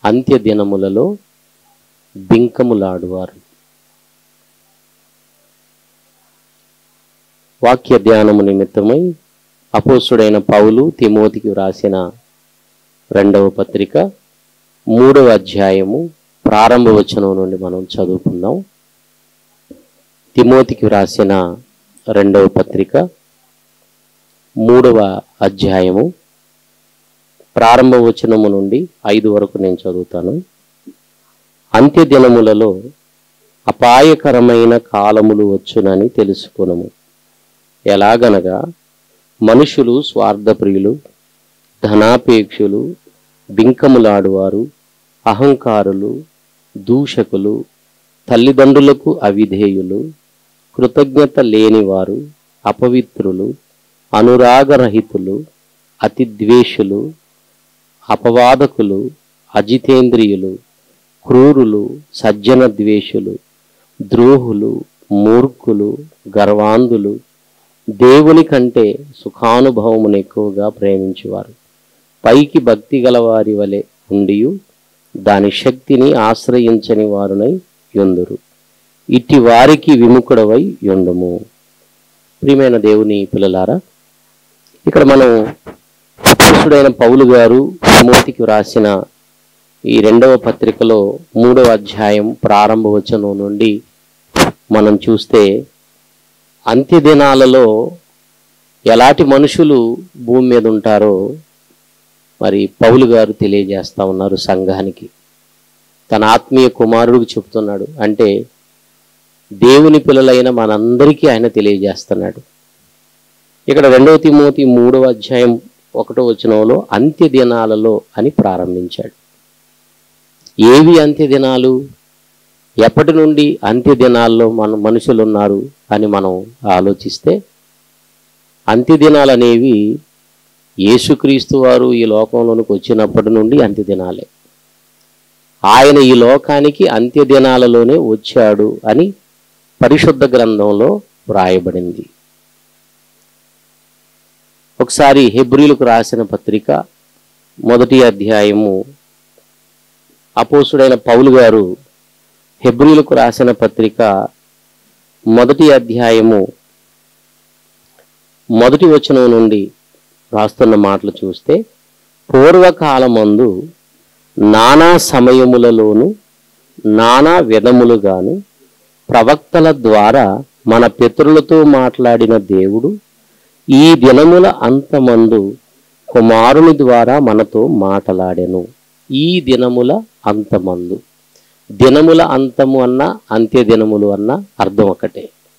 అంత్య దినములలో బింకములాడువారు వాక్య ధ్యానము నిమిత్తమై అపోస్తుడైన పౌలు తిమోతికి వ్రాసిన రెండవ పత్రిక మూడవ అధ్యాయము ప్రారంభ వచనం నుండి మనం చదువుకుందాం తిమోతికి వ్రాసిన రెండవ పత్రిక మూడవ అధ్యాయము ప్రారంభ వచనము నుండి ఐదు వరకు నేను చదువుతాను అంత్య దినములలో అపాయకరమైన కాలములు వచ్చునని తెలుసుకునము ఎలాగనగా మనుషులు స్వార్థప్రియులు ధనాపేక్షులు బింకములాడువారు అహంకారులు దూషకులు తల్లిదండ్రులకు అవిధేయులు కృతజ్ఞత లేనివారు అపవిత్రులు అనురాగరహితులు అతిద్వేషులు అపవాదకులు అజితేంద్రియులు క్రూరులు సజ్జన ద్వేషులు ద్రోహులు మూర్ఖులు గర్వాంధులు దేవుని కంటే సుఖానుభవమును ఎక్కువగా ప్రేమించువారు పైకి భక్తి గలవారి వలె ఉండియు దాని శక్తిని ఆశ్రయించని వారునై యొందురు ఇట్టి వారికి విముఖుడవై యొండుము ప్రియమైన దేవుని పిల్లలారా ఇక్కడ మనం అపోస్తుడైన పౌలు గారు తిమోతికి వ్రాసిన ఈ రెండవ పత్రికలో మూడవ అధ్యాయం ప్రారంభ వచనం నుండి మనం చూస్తే అంత్య దినాలలో ఎలాంటి మనుషులు భూమి మీద ఉంటారో మరి పౌలు గారు తెలియజేస్తా ఉన్నారు సంఘానికి తన ఆత్మీయ కుమారుడికి చెప్తున్నాడు అంటే దేవుని పిల్లలైన మనందరికీ ఆయన తెలియజేస్తున్నాడు ఇక్కడ రెండవ తిమోతి మూడవ అధ్యాయం ఒకటో వచనంలో అంత్య దినాలలో అని ప్రారంభించాడు ఏవి అంత్య దినాలు ఎప్పటి నుండి అంత్య దినాల్లో మన మనుషులు ఉన్నారు అని మనం ఆలోచిస్తే అంత్య దినాలు అనేవి యేసుక్రీస్తు వారు ఈ లోకంలోనికి వచ్చినప్పటి నుండి అంత్య దినాలే ఆయన ఈ లోకానికి అంత్య దినాలలోనే వచ్చాడు అని పరిశుద్ధ గ్రంథంలో వ్రాయబడింది ఒకసారి హెబ్రిలకు రాసిన పత్రిక మొదటి అధ్యాయము అపోసుడైన పౌలు గారు హెబ్రిలకు రాసిన పత్రిక మొదటి అధ్యాయము మొదటి వచనం నుండి రాస్తున్న మాటలు చూస్తే పూర్వకాలమందు నానా సమయములలోను నానా విధములుగాను ప్రవక్తల ద్వారా మన పితరులతో మాట్లాడిన దేవుడు ఈ దినముల అంతమందు కుమారుని ద్వారా మనతో మాట్లాడెను ఈ దినముల అంతమందు దినముల అంతము అన్న అంత్య దినములు అన్న అర్థం ఒకటే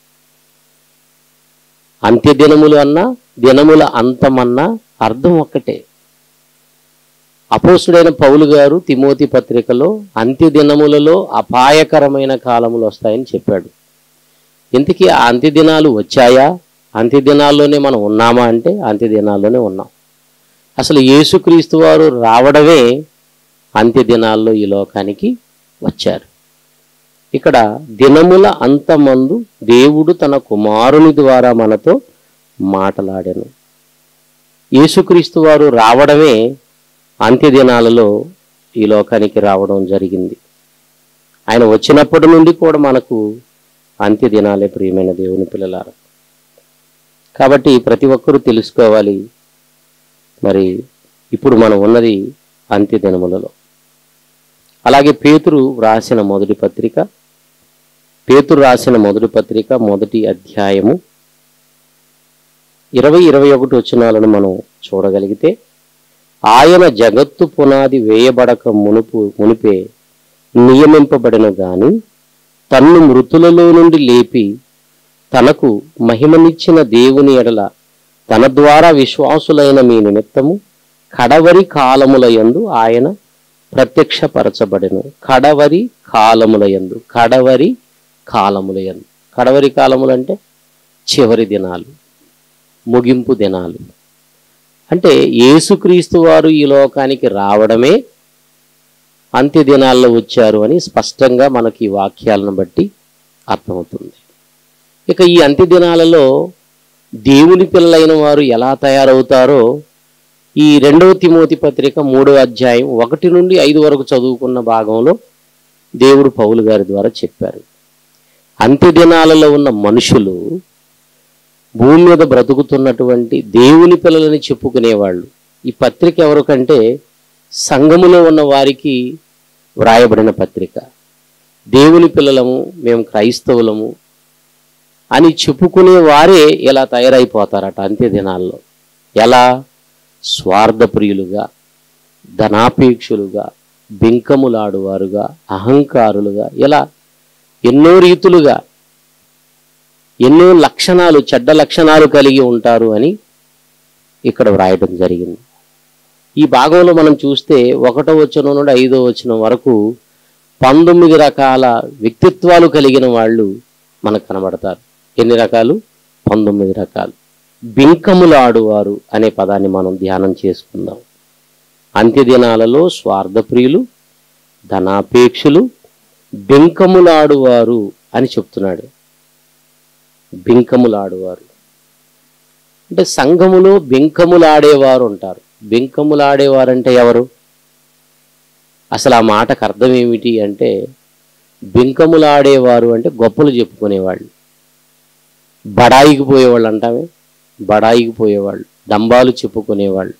అంత్య దినములు అన్న దినముల అంతమన్న అర్థం ఒక్కటే అపోసుడైన పౌలు గారు తిమోతి పత్రికలో అంత్య దినములలో అపాయకరమైన కాలములు వస్తాయని చెప్పాడు ఇంతకీ ఆ అంత్య దినాలు వచ్చాయా అంత్య దినాల్లోనే మనం ఉన్నామా అంటే అంత్య దినాల్లోనే ఉన్నాం అసలు యేసుక్రీస్తు వారు రావడమే అంత్య దినాల్లో ఈ లోకానికి వచ్చారు ఇక్కడ దినముల అంతమందు దేవుడు తన కుమారుని ద్వారా మనతో మాట్లాడాను యేసుక్రీస్తు వారు రావడమే అంత్య దినాలలో ఈ లోకానికి రావడం జరిగింది ఆయన వచ్చినప్పటి నుండి కూడా మనకు అంత్య దినాలే ప్రియమైన దేవుని పిల్లలారా కాబట్టి ప్రతి ఒక్కరూ తెలుసుకోవాలి మరి ఇప్పుడు మనం ఉన్నది అంత్య దినములలో అలాగే పేతురు రాసిన మొదటి పత్రిక పేతురు రాసిన మొదటి పత్రిక మొదటి అధ్యాయము ఇరవై ఇరవై ఒకటి వచ్చినాలను మనం చూడగలిగితే ఆయన జగత్తు పునాది వేయబడక మునుపు మునిపే నియమింపబడిన గాని తన్ను మృతులలో నుండి లేపి తనకు మహిమనిచ్చిన దేవుని ఎడల తన ద్వారా విశ్వాసులైన మీ నిమిత్తము కడవరి కాలములయందు ఆయన ప్రత్యక్షపరచబడెను కడవరి కాలములయందు కడవరి కాలములయందు కడవరి కాలములు అంటే చివరి దినాలు ముగింపు దినాలు అంటే యేసుక్రీస్తు వారు ఈ లోకానికి రావడమే అంత్య దినాల్లో వచ్చారు అని స్పష్టంగా మనకి ఈ వాక్యాలను బట్టి అర్థమవుతుంది ఇక ఈ అంత్య దినాలలో దేవుని పిల్లలైన వారు ఎలా తయారవుతారో ఈ రెండవ తిమోతి పత్రిక మూడవ అధ్యాయం ఒకటి నుండి ఐదు వరకు చదువుకున్న భాగంలో దేవుడు పౌలు గారి ద్వారా చెప్పారు అంత్య దినాలలో ఉన్న మనుషులు భూమి మీద బ్రతుకుతున్నటువంటి దేవుని పిల్లలని చెప్పుకునేవాళ్ళు ఈ పత్రిక ఎవరికంటే సంఘములో ఉన్న వారికి వ్రాయబడిన పత్రిక దేవుని పిల్లలము మేము క్రైస్తవులము అని చెప్పుకునే వారే ఇలా తయారైపోతారట అంత్య దినాల్లో ఎలా స్వార్థప్రియులుగా ధనాపేక్షులుగా బింకములాడువారుగా అహంకారులుగా ఇలా ఎన్నో రీతులుగా ఎన్నో లక్షణాలు చెడ్డ లక్షణాలు కలిగి ఉంటారు అని ఇక్కడ వ్రాయటం జరిగింది ఈ భాగంలో మనం చూస్తే ఒకటో వచనం నుండి ఐదో వచనం వరకు పంతొమ్మిది రకాల వ్యక్తిత్వాలు కలిగిన వాళ్ళు మనకు కనబడతారు ఎన్ని రకాలు పంతొమ్మిది రకాలు బింకములాడువారు అనే పదాన్ని మనం ధ్యానం చేసుకుందాం అంత్యదినాలలో స్వార్థప్రియులు ధనాపేక్షులు బింకములాడువారు అని చెప్తున్నాడు బింకములాడువారు అంటే సంఘములో బింకములాడేవారు ఉంటారు బింకములాడేవారు అంటే ఎవరు అసలు ఆ మాటకు అర్థం ఏమిటి అంటే బింకములాడేవారు అంటే గొప్పలు చెప్పుకునేవాళ్ళు బడాయికి పోయేవాళ్ళు అంటామే బడాయికి పోయేవాళ్ళు డంబాలు చెప్పుకునేవాళ్ళు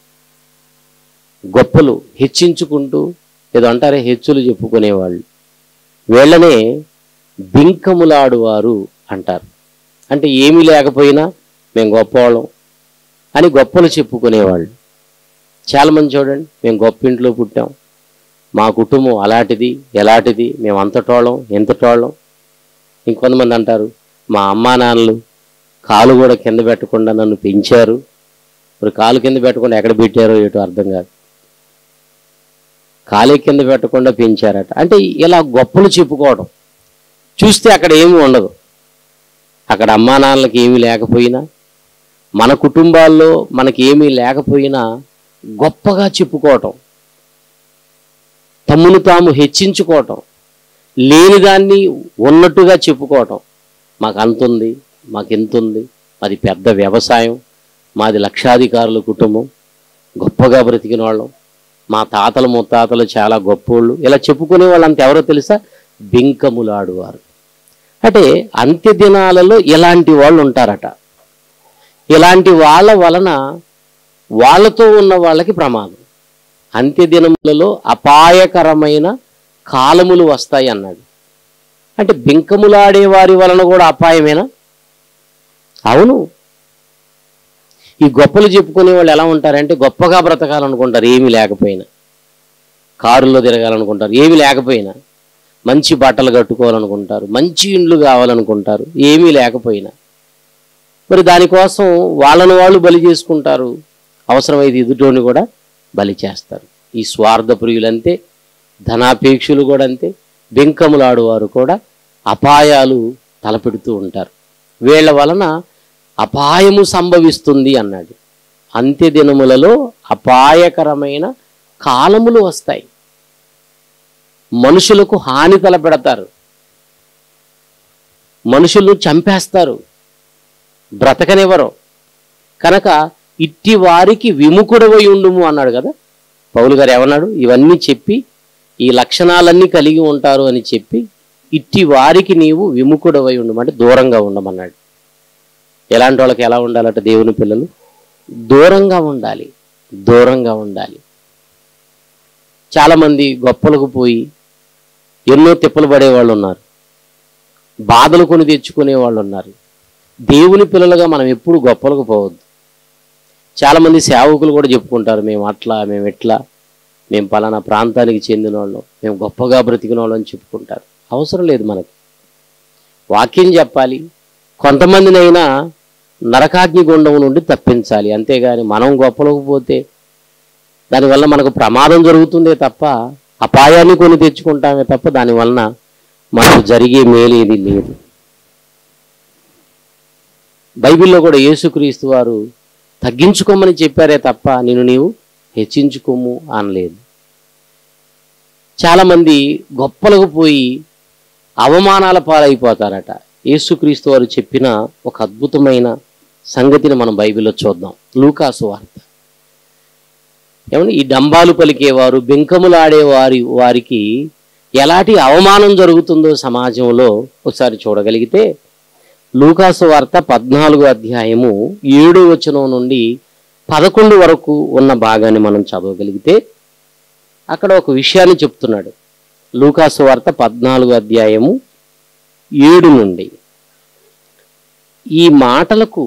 గొప్పలు హెచ్చించుకుంటూ ఏదో అంటారే హెచ్చులు చెప్పుకునేవాళ్ళు వీళ్ళనే బింకములాడువారు అంటారు అంటే ఏమీ లేకపోయినా మేము గొప్పవాళ్ళం అని గొప్పలు చెప్పుకునేవాళ్ళు చాలామంది చూడండి మేము గొప్ప ఇంట్లో పుట్టాం మా కుటుంబం అలాంటిది ఎలాంటిది మేము అంతటోళ్ళం ఎంతటోళ్ళం ఇంకొంతమంది అంటారు మా అమ్మా నాన్నలు కాలు కూడా కింద పెట్టకుండా నన్ను పెంచారు ఇప్పుడు కాలు కింద పెట్టకుండా ఎక్కడ పెట్టారో ఏటో అర్థం కాదు కాలే కింద పెట్టకుండా పెంచారట అంటే ఇలా గొప్పలు చెప్పుకోవడం చూస్తే అక్కడ ఏమీ ఉండదు అక్కడ అమ్మా నాన్నలకి ఏమీ లేకపోయినా మన కుటుంబాల్లో మనకి ఏమీ లేకపోయినా గొప్పగా చెప్పుకోవటం తమ్మును తాము హెచ్చించుకోవటం లేని దాన్ని ఉన్నట్టుగా చెప్పుకోవటం మాకు అంతుంది మాకు ఎంతుంది మాది పెద్ద వ్యవసాయం మాది లక్షాధికారుల కుటుంబం గొప్పగా బ్రతికిన వాళ్ళం మా తాతలు ముత్తాతలు చాలా గొప్పోళ్ళు ఇలా చెప్పుకునే వాళ్ళంత ఎవరో తెలుసా బింకములాడువారు అంటే అంత్య దినాలలో ఇలాంటి వాళ్ళు ఉంటారట ఇలాంటి వాళ్ళ వలన వాళ్ళతో ఉన్న వాళ్ళకి ప్రమాదం అంత్య దినములలో అపాయకరమైన కాలములు వస్తాయి అన్నాడు అంటే బింకములాడే వారి వలన కూడా అపాయమేనా అవును ఈ గొప్పలు చెప్పుకునే వాళ్ళు ఎలా ఉంటారంటే గొప్పగా బ్రతకాలనుకుంటారు ఏమీ లేకపోయినా కారులో తిరగాలనుకుంటారు ఏమీ లేకపోయినా మంచి బట్టలు కట్టుకోవాలనుకుంటారు మంచి ఇండ్లు కావాలనుకుంటారు ఏమీ లేకపోయినా మరి దానికోసం వాళ్ళను వాళ్ళు బలి చేసుకుంటారు అవసరమైతే ఎదుటోని కూడా బలి చేస్తారు ఈ స్వార్థ ప్రియులంతే ధనాపేక్షులు కూడా అంతే బెంకములాడువారు కూడా అపాయాలు తలపెడుతూ ఉంటారు వీళ్ళ వలన అపాయము సంభవిస్తుంది అన్నాడు అంత్య దినములలో అపాయకరమైన కాలములు వస్తాయి మనుషులకు హాని తలపెడతారు మనుషులు చంపేస్తారు బ్రతకనివ్వరు కనుక ఇట్టి వారికి విముఖుడవై ఉండుము అన్నాడు కదా పౌలు గారు ఏమన్నాడు ఇవన్నీ చెప్పి ఈ లక్షణాలన్నీ కలిగి ఉంటారు అని చెప్పి ఇట్టి వారికి నీవు విముఖుడవై ఉండము అంటే దూరంగా ఉండమన్నాడు ఎలాంటి వాళ్ళకి ఎలా ఉండాలట దేవుని పిల్లలు దూరంగా ఉండాలి దూరంగా ఉండాలి చాలామంది గొప్పలకు పోయి ఎన్నో తిప్పలు పడే వాళ్ళు ఉన్నారు బాధలు కొని తెచ్చుకునే వాళ్ళు ఉన్నారు దేవుని పిల్లలుగా మనం ఎప్పుడు గొప్పలకు పోవద్దు చాలామంది సేవకులు కూడా చెప్పుకుంటారు మేము అట్లా మేము ఎట్లా మేము పలానా ప్రాంతానికి చెందిన వాళ్ళం మేము గొప్పగా బ్రతికిన వాళ్ళం అని చెప్పుకుంటారు అవసరం లేదు మనకి వాక్యం చెప్పాలి కొంతమందినైనా నరకాగ్ని గుండం నుండి తప్పించాలి అంతేగాని మనం గొప్పలకు పోతే దానివల్ల మనకు ప్రమాదం జరుగుతుందే తప్ప అపాయాన్ని కొని తెచ్చుకుంటామే తప్ప దానివలన మనకు జరిగే మేలేది లేదు బైబిల్లో కూడా యేసుక్రీస్తు వారు తగ్గించుకోమని చెప్పారే తప్ప నేను నీవు హెచ్చించుకోము అనలేదు చాలామంది గొప్పలకు పోయి అవమానాల పాలైపోతారట యేసుక్రీస్తు వారు చెప్పిన ఒక అద్భుతమైన సంగతిని మనం బైబిల్లో చూద్దాం లూకాసు వార్త ఏమండి ఈ డంబాలు పలికేవారు బెంకములు ఆడేవారి వారికి ఎలాంటి అవమానం జరుగుతుందో సమాజంలో ఒకసారి చూడగలిగితే లూకాసు వార్త పద్నాలుగు అధ్యాయము ఏడు వచనం నుండి పదకొండు వరకు ఉన్న భాగాన్ని మనం చదవగలిగితే అక్కడ ఒక విషయాన్ని చెప్తున్నాడు లూకాసు వార్త పద్నాలుగు అధ్యాయము ఏడు నుండి ఈ మాటలకు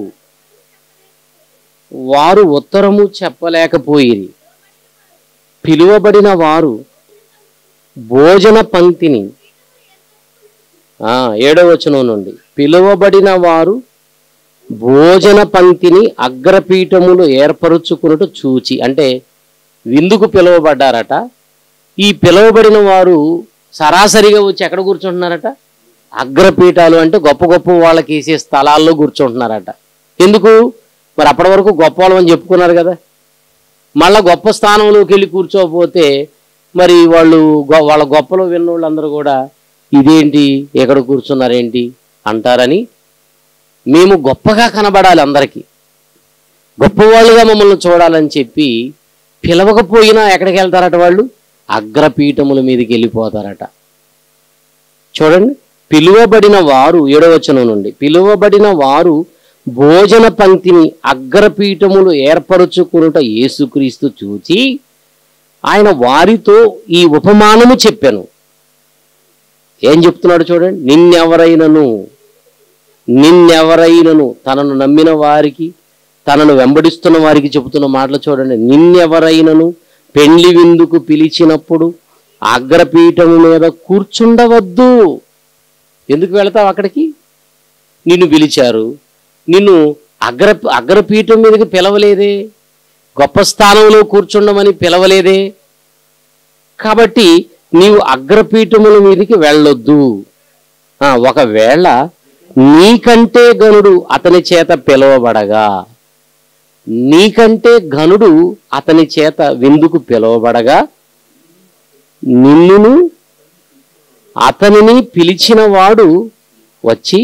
వారు ఉత్తరము చెప్పలేకపోయిరి పిలువబడిన వారు భోజన పంక్తిని ఆ, ఏడవ వచనం నుండి పిలువబడిన వారు భోజన పంక్తిని అగ్రపీఠములు ఏర్పరుచుకున్నట్టు చూచి అంటే విందుకు పిలువబడ్డారట ఈ పిలువబడిన వారు సరాసరిగా వచ్చి ఎక్కడ కూర్చుంటున్నారట అగ్రపీఠాలు అంటే గొప్ప గొప్ప వాళ్ళకి వేసే స్థలాల్లో కూర్చుంటున్నారట ఎందుకు మరి అప్పటి వరకు గొప్ప వాళ్ళని చెప్పుకున్నారు కదా మళ్ళా గొప్ప స్థానంలోకి వెళ్ళి కూర్చోకపోతే మరి వాళ్ళు గొ- వాళ్ళ గొప్పలో విన్న వాళ్ళందరూ కూడా ఇదేంటి ఎక్కడ కూర్చున్నారేంటి అంటారని మేము గొప్పగా కనబడాలి అందరికీ గొప్పవాళ్ళుగా మమ్మల్ని చూడాలని చెప్పి పిలవకపోయినా ఎక్కడికి వెళ్తారట వాళ్ళు అగ్రపీఠముల మీదకి వెళ్ళిపోతారట చూడండి పిలువబడిన వారు ఏడవచనం నుండి పిలువబడిన వారు భోజన పంక్తిని అగ్రపీఠములు ఏర్పరచుకునుట యేసుక్రీస్తు చూచి ఆయన వారితో ఈ ఉపమానము చెప్పాను ఏం చెప్తున్నాడు చూడండి నిన్నెవరైనను నిన్నెవరైనను తనను నమ్మిన వారికి తనను వెంబడిస్తున్న వారికి చెబుతున్న మాటలు చూడండి నిన్నెవరైనను పెండ్లి విందుకు పిలిచినప్పుడు అగ్రపీఠము మీద కూర్చుండవద్దు ఎందుకు వెళతావు అక్కడికి నిన్ను పిలిచారు నిన్ను అగ్ర అగ్రపీఠం మీదకి పిలవలేదే గొప్ప స్థానంలో కూర్చుండమని పిలవలేదే కాబట్టి నీవు అగ్రపీఠముల మీదకి వెళ్ళొద్దు ఆ, ఒకవేళ నీకంటే గనుడు అతని చేత పిలువబడగా నీకంటే ఘనుడు అతని చేత విందుకు పిలువబడగా నిన్నును అతనిని పిలిచిన వాడు వచ్చి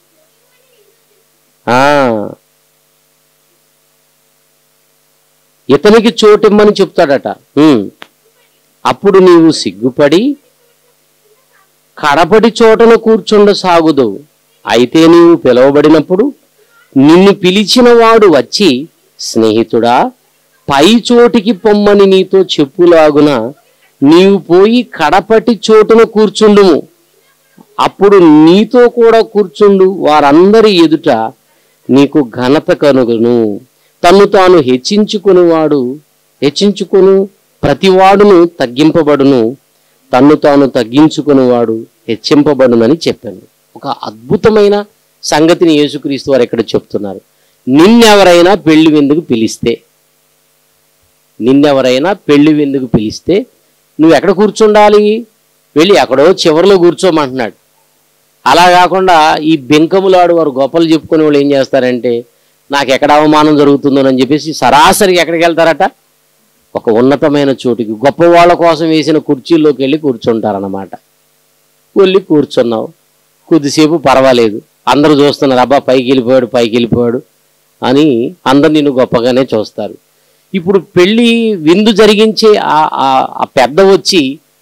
ఆ ఇతనికి చోటిమ్మని చెప్తాడట ఉమ్. అప్పుడు నీవు సిగ్గుపడి కడపటి చోటన కూర్చుండ సాగుదు అయితే నీవు పిలువబడినప్పుడు నిన్ను పిలిచిన వాడు వచ్చి స్నేహితుడా పై చోటికి పొమ్మని నీతో చెప్పులాగున నీవు పోయి కడపటి చోటున కూర్చుండుము అప్పుడు నీతో కూడా కూర్చుండు వారందరి ఎదుట నీకు ఘనత కనుగను తన్ను తాను హెచ్చించుకునివాడు హెచ్చించుకును ప్రతివాడును తగ్గింపబడును తన్ను తాను తగ్గించుకునివాడు హెచ్చింపబడునని చెప్పాను ఒక అద్భుతమైన సంగతిని యేసుక్రీస్తు వారు ఇక్కడ చెప్తున్నారు నిన్నెవరైనా పెళ్లి విందుకు పిలిస్తే నిన్నెవరైనా పెళ్లి విందుకు పిలిస్తే నువ్వు ఎక్కడ కూర్చుండాలి వెళ్ళి ఎక్కడో చివరిలో కూర్చోమంటున్నాడు అలా కాకుండా ఈ బెంకములాడు వారు గొప్పలు చెప్పుకునే వాళ్ళు ఏం చేస్తారంటే నాకు ఎక్కడ అవమానం జరుగుతుందోనని చెప్పేసి సరాసరి ఎక్కడికి వెళ్తారట ఒక ఉన్నతమైన చోటుకి గొప్ప వాళ్ళ కోసం వేసిన కుర్చీల్లోకి వెళ్ళి కూర్చుంటారన్నమాట వెళ్ళి కూర్చున్నావు కొద్దిసేపు పర్వాలేదు అందరూ చూస్తున్నారు అబ్బా పైకి వెళ్ళిపోయాడు పైకి వెళ్ళిపోయాడు అని అందరు నిన్ను గొప్పగానే చూస్తారు ఇప్పుడు పెళ్ళి విందు జరిగించే ఆ- ఆ- ఆ పెద్ద వచ్చి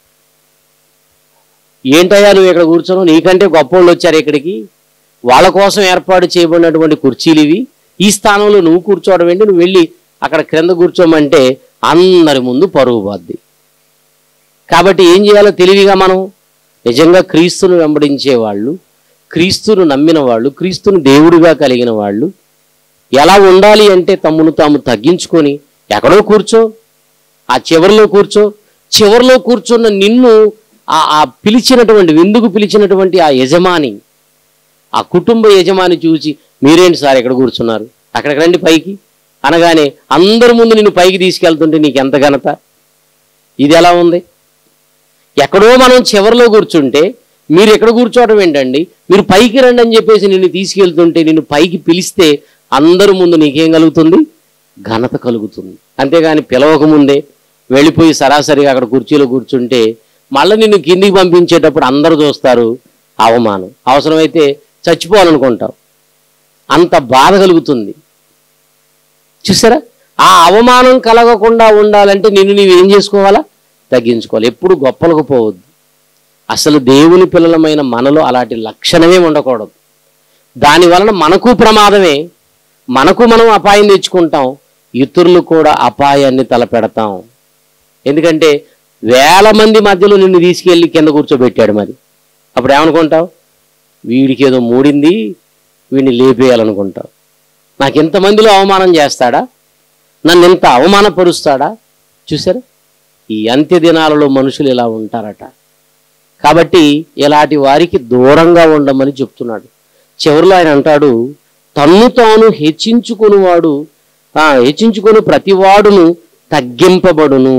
ఏంటయ్యా నువ్వు ఇక్కడ కూర్చోను నీకంటే గొప్పోళ్ళు వచ్చారు ఇక్కడికి వాళ్ళ కోసం ఏర్పాటు చేయబడినటువంటి కుర్చీలు ఇవి ఈ స్థానంలో నువ్వు కూర్చోవడం ఏంటి నువ్వు వెళ్ళి అక్కడ క్రింద కూర్చోమంటే అందరి ముందు పరుగు పోద్ది కాబట్టి ఏం చేయాలో తెలివిగా మనం నిజంగా క్రీస్తును వెంబడించే వాళ్ళు క్రీస్తును నమ్మిన వాళ్ళు క్రీస్తును దేవుడిగా కలిగిన వాళ్ళు ఎలా ఉండాలి అంటే తమ్మును తాము తగ్గించుకొని ఎక్కడో కూర్చో ఆ చివరిలో కూర్చో చివరిలో కూర్చున్న నిన్ను ఆ ఆ పిలిచినటువంటి విందుకు పిలిచినటువంటి ఆ యజమాని ఆ కుటుంబ యజమాని చూసి మీరేంటి సార్ ఎక్కడ కూర్చున్నారు అక్కడికి రండి పైకి అనగానే అందరి ముందు నిన్ను పైకి తీసుకెళ్తుంటే నీకు ఎంత ఘనత ఇది ఎలా ఉంది ఎక్కడో మనం చివరిలో కూర్చుంటే మీరు ఎక్కడ కూర్చోవడం ఏంటండి మీరు పైకి రండి అని చెప్పేసి నిన్ను తీసుకెళ్తుంటే నిన్ను పైకి పిలిస్తే అందరి ముందు నీకేం కలుగుతుంది ఘనత కలుగుతుంది అంతేగాని పిలవక ముందే వెళ్ళిపోయి సరాసరిగా అక్కడ కుర్చీలో కూర్చుంటే మళ్ళీ నిన్ను కిందికి పంపించేటప్పుడు అందరూ చూస్తారు అవమానం అవసరమైతే చచ్చిపోవాలనుకుంటావు అంత బాధ కలుగుతుంది చూసారా ఆ అవమానం కలగకుండా ఉండాలంటే నిన్ను నీవేం చేసుకోవాలా తగ్గించుకోవాలి ఎప్పుడు గొప్పలకు పోవద్దు అసలు దేవుని పిల్లలమైన మనలో అలాంటి లక్షణమే ఉండకూడదు దాని వలన మనకు ప్రమాదమే మనకు మనం అపాయం తెచ్చుకుంటాం ఇతరులు కూడా అపాయాన్ని తలపెడతాం ఎందుకంటే వేల మంది మధ్యలో నిన్ను తీసుకెళ్ళి కింద కూర్చోబెట్టాడు మరి అప్పుడు ఏమనుకుంటావు వీడికి ఏదో మూడింది వీడిని లేపేయాలనుకుంటావు నాకు ఇంతమందిలో అవమానం చేస్తాడా నన్ను ఇంత అవమానపరుస్తాడా చూసారా ఈ అంత్య దినాలలో మనుషులు ఇలా ఉంటారట కాబట్టి ఇలాంటి వారికి దూరంగా ఉండమని చెప్తున్నాడు చివరిలో ఆయన అంటాడు తన్ను తాను హెచ్చించుకునివాడు ఆ, హెచ్చించుకుని ప్రతివాడును తగ్గింపబడును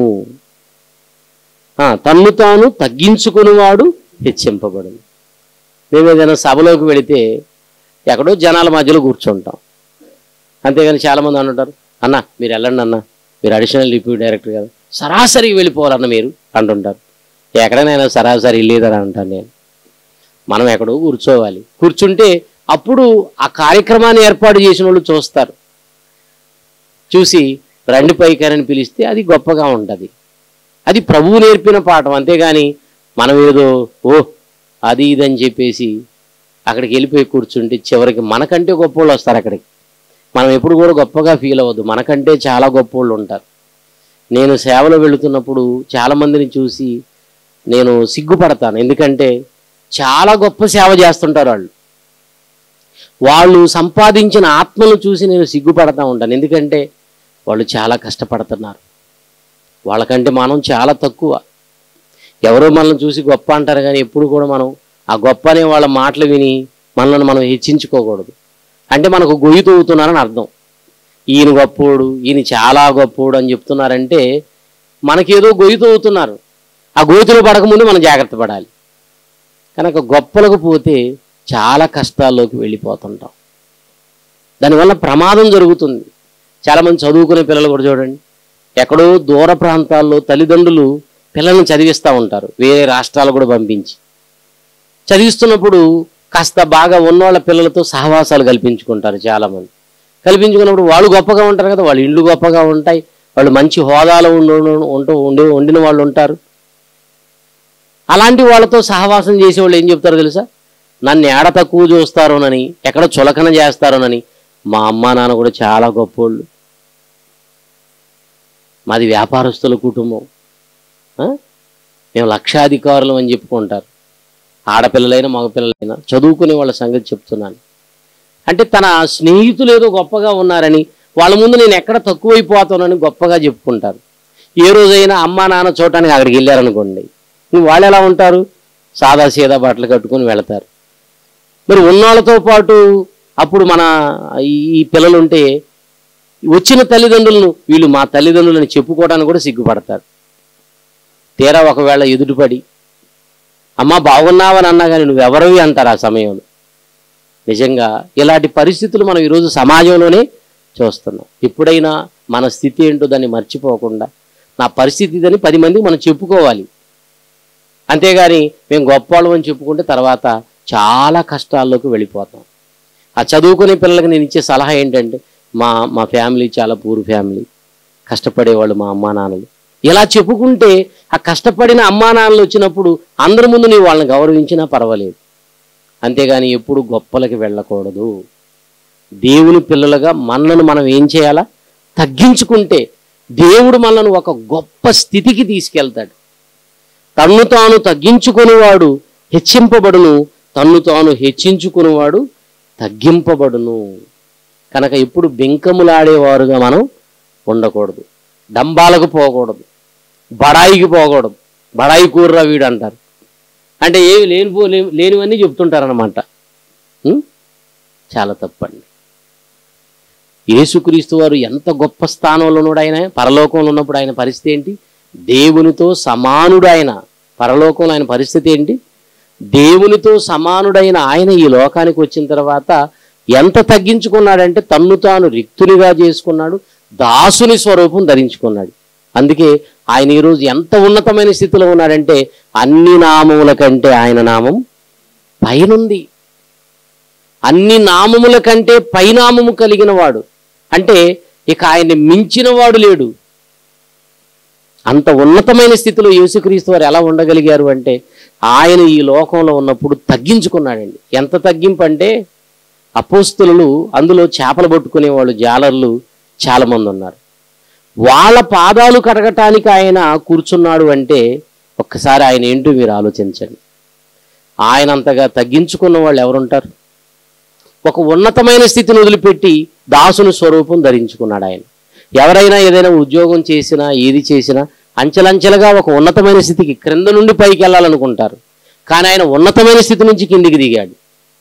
ఆ, తన్ను తాను తగ్గించుకునివాడు హెచ్చింపబడును మేము ఏదైనా సభలోకి వెళితే ఎక్కడో జనాల మధ్యలో కూర్చుంటాం అంతేగాని చాలామంది అంటుంటారు అన్న మీరు వెళ్ళండి అన్న మీరు అడిషనల్ డిప్యూటీ డైరెక్టర్ కదా సరాసరి వెళ్ళిపోవాలన్న మీరు అంటుంటారు ఎక్కడైనా సరాసరి వెళ్ళేదని అంటాను నేను మనం ఎక్కడో కూర్చోవాలి కూర్చుంటే అప్పుడు ఆ కార్యక్రమాన్ని ఏర్పాటు చేసిన వాళ్ళు చూస్తారు చూసి రండి పైకారని పిలిస్తే అది గొప్పగా ఉంటుంది అది ప్రభువు నేర్పిన పాఠం అంతేగాని మనం ఏదో ఓ అది ఇది అని చెప్పేసి అక్కడికి వెళ్ళిపోయి కూర్చుంటే చివరికి మనకంటే గొప్ప వాళ్ళు వస్తారు అక్కడికి మనం ఎప్పుడు కూడా గొప్పగా ఫీల్ అవ్వద్దు మనకంటే చాలా గొప్ప వాళ్ళు ఉంటారు నేను సేవలో వెళుతున్నప్పుడు చాలామందిని చూసి నేను సిగ్గుపడతాను ఎందుకంటే చాలా గొప్ప సేవ చేస్తుంటారు వాళ్ళు వాళ్ళు సంపాదించిన ఆత్మను చూసి నేను సిగ్గుపడతా ఉంటాను ఎందుకంటే వాళ్ళు చాలా కష్టపడుతున్నారు వాళ్ళకంటే మనం చాలా తక్కువ ఎవరో మనల్ని చూసి గొప్ప అంటారు కానీ ఎప్పుడు కూడా మనం ఆ గొప్ప అనే వాళ్ళ మాటలు విని మనల్ని మనం హెచ్చించుకోకూడదు అంటే మనకు గొయ్యి తవ్వుతున్నారని అర్థం ఈయన గొప్పోడు ఈయన చాలా గొప్పోడు అని చెప్తున్నారంటే మనకేదో గొయ్యి తవ్వుతున్నారు ఆ గోతిలో పడకముందు మనం జాగ్రత్త పడాలి కనుక గొప్పలకు పోతే చాలా కష్టాల్లోకి వెళ్ళిపోతుంటాం దానివల్ల ప్రమాదం జరుగుతుంది చాలామంది చదువుకునే పిల్లలు కూడా చూడండి ఎక్కడో దూర ప్రాంతాల్లో తల్లిదండ్రులు పిల్లల్ని చదివిస్తూ ఉంటారు వేరే రాష్ట్రాలు కూడా పంపించి చదివిస్తున్నప్పుడు కాస్త బాగా ఉన్నవాళ్ళ పిల్లలతో సహవాసాలు కల్పించుకుంటారు చాలామంది కల్పించుకున్నప్పుడు వాళ్ళు గొప్పగా ఉంటారు కదా వాళ్ళ ఇళ్ళు గొప్పగా ఉంటాయి వాళ్ళు మంచి హోదాలో ఉండు ఉంటూ ఉండి వండిన వాళ్ళు ఉంటారు అలాంటి వాళ్ళతో సహవాసం చేసేవాళ్ళు ఏం చెప్తారో తెలుసా నన్ను ఏడ తక్కువ చూస్తారోనని ఎక్కడ చులకన చేస్తారోనని మా అమ్మ నాన్న కూడా చాలా గొప్పోళ్ళు మాది వ్యాపారస్తుల కుటుంబం ఆ? మేము లక్షాధికారులం అని చెప్పుకుంటారు ఆడపిల్లలైనా మగపిల్లలైనా చదువుకునే వాళ్ళ సంగతి చెప్తున్నాను అంటే తన స్నేహితులు ఏదో గొప్పగా ఉన్నారని వాళ్ళ ముందు నేను ఎక్కడ తక్కువైపోతానని గొప్పగా చెప్పుకుంటారు ఏ రోజైనా అమ్మా నాన్న చూడటానికి అక్కడికి వెళ్ళారనుకోండి ఇంక వాళ్ళు ఎలా ఉంటారు సాదా సీదా బట్టలు కట్టుకొని వెళతారు మరి ఉన్నోళ్ళతో పాటు అప్పుడు మన ఈ- ఈ పిల్లలు ఉంటే వచ్చిన తల్లిదండ్రులను వీళ్ళు మా తల్లిదండ్రులని చెప్పుకోవడానికి కూడా సిగ్గుపడతారు తీరా ఒకవేళ ఎదుటిపడి అమ్మ బాగున్నావని అన్నా కానీ నువ్వెవరవి అంటారు ఆ సమయంలో నిజంగా ఇలాంటి పరిస్థితులు మనం ఈరోజు సమాజంలోనే చూస్తున్నాం ఎప్పుడైనా మన స్థితి ఏంటో దాన్ని మర్చిపోకుండా నా పరిస్థితి ఇదని పది మందికి మనం చెప్పుకోవాలి అంతేగాని మేము గొప్పవాళ్ళం అని చెప్పుకుంటే తర్వాత చాలా కష్టాల్లోకి వెళ్ళిపోతాం ఆ చదువుకునే పిల్లలకి నేను ఇచ్చే సలహా ఏంటంటే మా మా ఫ్యామిలీ చాలా పూర్ ఫ్యామిలీ కష్టపడేవాళ్ళు మా అమ్మా నాన్నలు ఇలా చెప్పుకుంటే ఆ కష్టపడిన అమ్మా నాన్నలు వచ్చినప్పుడు అందరి ముందు నీవు వాళ్ళని గౌరవించినా పర్వాలేదు అంతేగాని ఎప్పుడు గొప్పలకి వెళ్ళకూడదు దేవుని పిల్లలుగా మనలను మనం ఏం చేయాలా తగ్గించుకుంటే దేవుడు మనల్ని ఒక గొప్ప స్థితికి తీసుకెళ్తాడు తన్ను తాను తగ్గించుకునేవాడు హెచ్చింపబడును తన్ను తాను హెచ్చించుకునేవాడు తగ్గింపబడును కనుక ఎప్పుడు బెంకములాడేవారుగా మనం ఉండకూడదు డంబాలకు పోకూడదు బడాయికి పోకూడదు బడాయి కూర్రా వీడు అంటారు అంటే ఏమి లేనిపో లే- లేనివన్నీ చెప్తుంటారనమాట ఉం? చాలా తప్పండి యేసుక్రీస్తు వారు ఎంత గొప్ప స్థానంలో ఉన్నాడు ఆయన పరలోకంలో ఉన్నప్పుడు ఆయన పరిస్థితి ఏంటి దేవునితో సమానుడు ఆయన పరలోకంలో ఆయన పరిస్థితి ఏంటి దేవునితో సమానుడైన ఆయన ఈ లోకానికి వచ్చిన తర్వాత ఎంత తగ్గించుకున్నాడంటే తన్ను తాను రిక్తునిగా చేసుకున్నాడు దాసుని స్వరూపం ధరించుకున్నాడు అందుకే ఆయన ఈరోజు ఎంత ఉన్నతమైన స్థితిలో ఉన్నాడంటే అన్ని నామముల కంటే ఆయన నామం పైనుంది అన్ని నామముల కంటే పైనామము కలిగిన వాడు అంటే ఇక ఆయన్ని మించిన వాడు లేడు అంత ఉన్నతమైన స్థితిలో యేసుక్రీస్తు వారు ఎలా ఉండగలిగారు అంటే ఆయన ఈ లోకంలో ఉన్నప్పుడు తగ్గించుకున్నాడండి ఎంత తగ్గింపు అంటే అపోస్తులు అందులో చేపలు పట్టుకునే వాళ్ళు జాలర్లు చాలా మంది ఉన్నారు వాళ్ళ పాదాలు కడగటానికి ఆయన కూర్చున్నాడు అంటే ఒక్కసారి ఆయన ఏంటో మీరు ఆలోచించండి ఆయన అంతగా తగ్గించుకున్న వాళ్ళు ఎవరుంటారు ఒక ఉన్నతమైన స్థితిని వదిలిపెట్టి దాసుని స్వరూపం ధరించుకున్నాడు ఆయన ఎవరైనా ఏదైనా ఉద్యోగం చేసినా ఏది చేసినా అంచెలంచెలుగా ఒక ఉన్నతమైన స్థితికి క్రింద నుండి పైకి వెళ్ళాలనుకుంటారు కానీ ఆయన ఉన్నతమైన స్థితి నుంచి కిందికి దిగాడు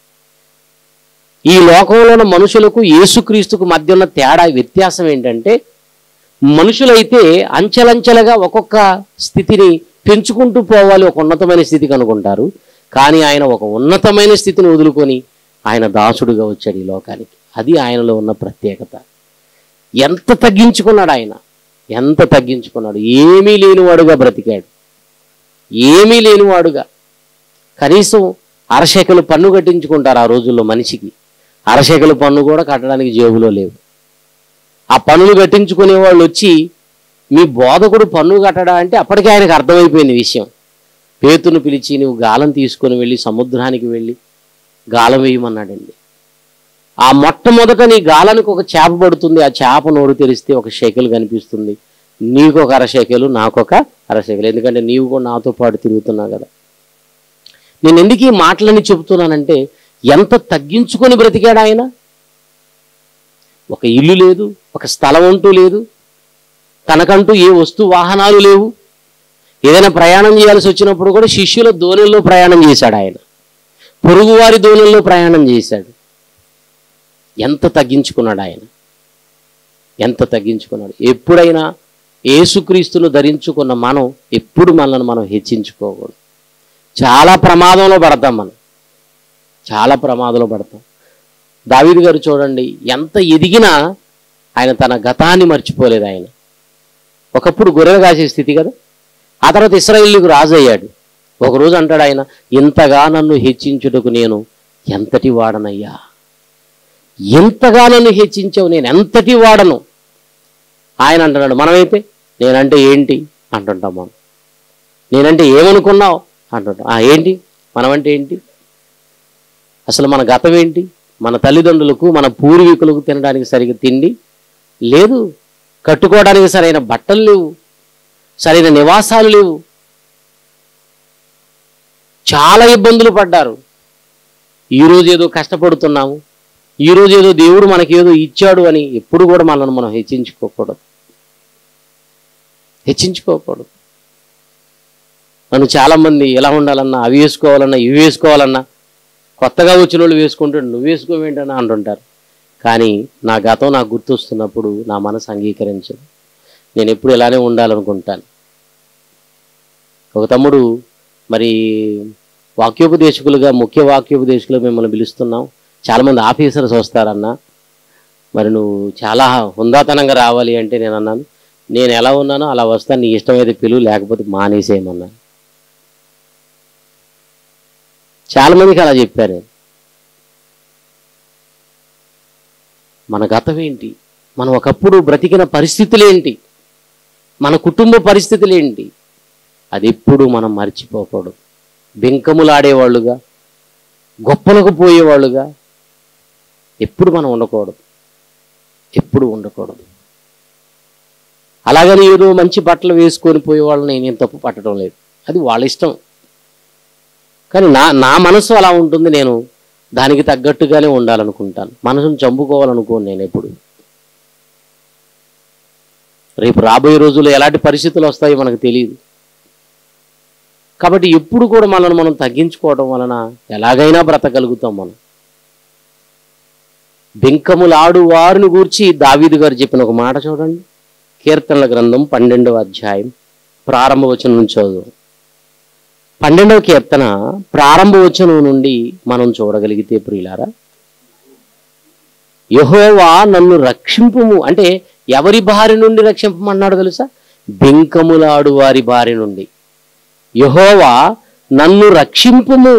ఈ లోకంలో ఉన్న మనుషులకు యేసుక్రీస్తుకు మధ్య ఉన్న తేడా వ్యత్యాసం ఏంటంటే మనుషులైతే అంచెలంచెలుగా ఒక్కొక్క స్థితిని పెంచుకుంటూ పోవాలి ఒక ఉన్నతమైన స్థితికి అనుకుంటారు కానీ ఆయన ఒక ఉన్నతమైన స్థితిని వదులుకొని ఆయన దాసుడుగా వచ్చాడు ఈ లోకానికి అది ఆయనలో ఉన్న ప్రత్యేకత ఎంత తగ్గించుకున్నాడు ఆయన ఎంత తగ్గించుకున్నాడు ఏమీ లేనివాడుగా బ్రతికాడు ఏమీ లేనివాడుగా కనీసం అరశకలు పన్ను కట్టించుకుంటారు ఆ రోజుల్లో మనిషికి అరశకలు పన్ను కూడా కట్టడానికి జేబులో లేవు ఆ పన్నులు కట్టించుకునే వాళ్ళు వచ్చి మీ బోధకుడు పన్ను కట్టడా అంటే అప్పటికే ఆయనకు అర్థమైపోయింది విషయం పేతును పిలిచి నువ్వు గాలం తీసుకొని వెళ్ళి సముద్రానికి వెళ్ళి గాలం వేయమన్నాడండి ఆ మొట్టమొదట నీ గాలానికి ఒక చేప పడుతుంది ఆ చేప నోరు తెరిస్తే ఒక షెకెల్ కనిపిస్తుంది నీకు ఒక అరశేకలు నాకొక అరశేకలు ఎందుకంటే నీవు కూడా నాతో పాటు తిరుగుతున్నావు కదా నేను ఎందుకు ఈ మాటలని చెబుతున్నానంటే ఎంత తగ్గించుకొని బ్రతికాడు ఆయన ఒక ఇల్లు లేదు ఒక స్థలం అంటూ లేదు తనకంటూ ఏ వస్తు వాహనాలు లేవు ఏదైనా ప్రయాణం చేయాల్సి వచ్చినప్పుడు కూడా శిష్యుల దోణిల్లో ప్రయాణం చేశాడు ఆయన పొరుగువారి దోణుల్లో ప్రయాణం చేశాడు ఎంత తగ్గించుకున్నాడు ఆయన ఎంత తగ్గించుకున్నాడు ఎప్పుడైనా ఏసుక్రీస్తును ధరించుకున్న మనం ఎప్పుడు మనల్ని మనం హెచ్చించుకోకూడదు చాలా ప్రమాదంలో పడతాం మనం చాలా ప్రమాదంలో పడతాం దావీదు గారు చూడండి ఎంత ఎదిగినా ఆయన తన గతాన్ని మర్చిపోలేదు ఆయన ఒకప్పుడు గొర్రెలు కాసే స్థితి కదా ఆ తర్వాత ఇస్రాయిల్కు రాజు అయ్యాడు ఒకరోజు అంటాడు ఆయన ఇంతగా నన్ను హెచ్చించుటకు నేను ఎంతటి వాడనయ్యా ఎంతగా నన్ను హెచ్చించావు నేను ఎంతటి వాడను ఆయన అంటున్నాడు మనమైతే నేనంటే ఏంటి అంటుంటాం మనం నేనంటే ఏమనుకున్నావు అంటుంటాం ఆ ఏంటి మనమంటే ఏంటి అసలు మన గతం ఏంటి మన తల్లిదండ్రులకు మన పూర్వీకులకు తినడానికి సరిగ్గా తిండి లేదు కట్టుకోవడానికి సరైన బట్టలు లేవు సరైన నివాసాలు లేవు చాలా ఇబ్బందులు పడ్డారు ఈరోజు ఏదో కష్టపడుతున్నాము ఈరోజు ఏదో దేవుడు మనకి ఏదో ఇచ్చాడు అని ఎప్పుడు కూడా మనల్ని మనం హెచ్చించుకోకూడదు హెచ్చించుకోకూడదు నన్ను చాలామంది ఎలా ఉండాలన్నా అవి వేసుకోవాలన్నా ఇవి వేసుకోవాలన్నా కొత్తగా వచ్చిన వాళ్ళు వేసుకుంటాడు నువ్వు వేసుకోవేంటన్నా అంటుంటారు కానీ నా గతం నాకు గుర్తొస్తున్నప్పుడు నా మనసు అంగీకరించదు నేను ఎప్పుడు ఇలానే ఉండాలనుకుంటాను ఒక తమ్ముడు మరి వాక్యోపదేశకులుగా ముఖ్య వాక్యోపదేశకులు మిమ్మల్ని పిలుస్తున్నాం చాలామంది ఆఫీసర్స్ వస్తారన్నా మరి నువ్వు చాలా హుందాతనంగా రావాలి అంటే నేను అన్నాను నేను ఎలా ఉన్నానో అలా వస్తాను నీ ఇష్టమైతే పిలువు లేకపోతే మానేసేయమన్నాను చాలా మందికి అలా చెప్పారు నేను. మన గతం ఏంటి మనం ఒకప్పుడు బ్రతికిన పరిస్థితులు ఏంటి మన కుటుంబ పరిస్థితులు ఏంటి అది ఎప్పుడు మనం మర్చిపోకూడదు బెంకములాడేవాళ్ళుగా గొప్పలకు పోయేవాళ్ళుగా ఎప్పుడు మనం ఉండకూడదు ఎప్పుడు ఉండకూడదు అలాగని ఏదో మంచి బట్టలు వేసుకొని పోయే వాళ్ళని నేనేం తప్పు పట్టడం లేదు అది వాళ్ళ ఇష్టం కానీ నా నా మనసు అలా ఉంటుంది నేను దానికి తగ్గట్టుగానే ఉండాలనుకుంటాను మనసును చంపుకోవాలనుకోను నేను ఎప్పుడు రేపు రాబోయే రోజుల్లో ఎలాంటి పరిస్థితులు వస్తాయో మనకు తెలియదు కాబట్టి ఎప్పుడు కూడా మనల్ని మనం తగ్గించుకోవడం వలన ఎలాగైనా బ్రతకగలుగుతాం మనం బెంకములాడు వారిని గూర్చి దావీదు గారు చెప్పిన ఒక మాట చూడండి కీర్తనల గ్రంథం పన్నెండవ అధ్యాయం ప్రారంభ వచనం నుంచి చదువు పన్నెండవ కీర్తన ప్రారంభ వచనం నుండి మనం చూడగలిగితే ప్రియులారా యహోవా నన్ను రక్షింపుము అంటే ఎవరి బారి నుండి రక్షింపమన్నాడు తెలుసా బెంకములాడు వారి బారి నుండి యహోవా నన్ను రక్షింపుము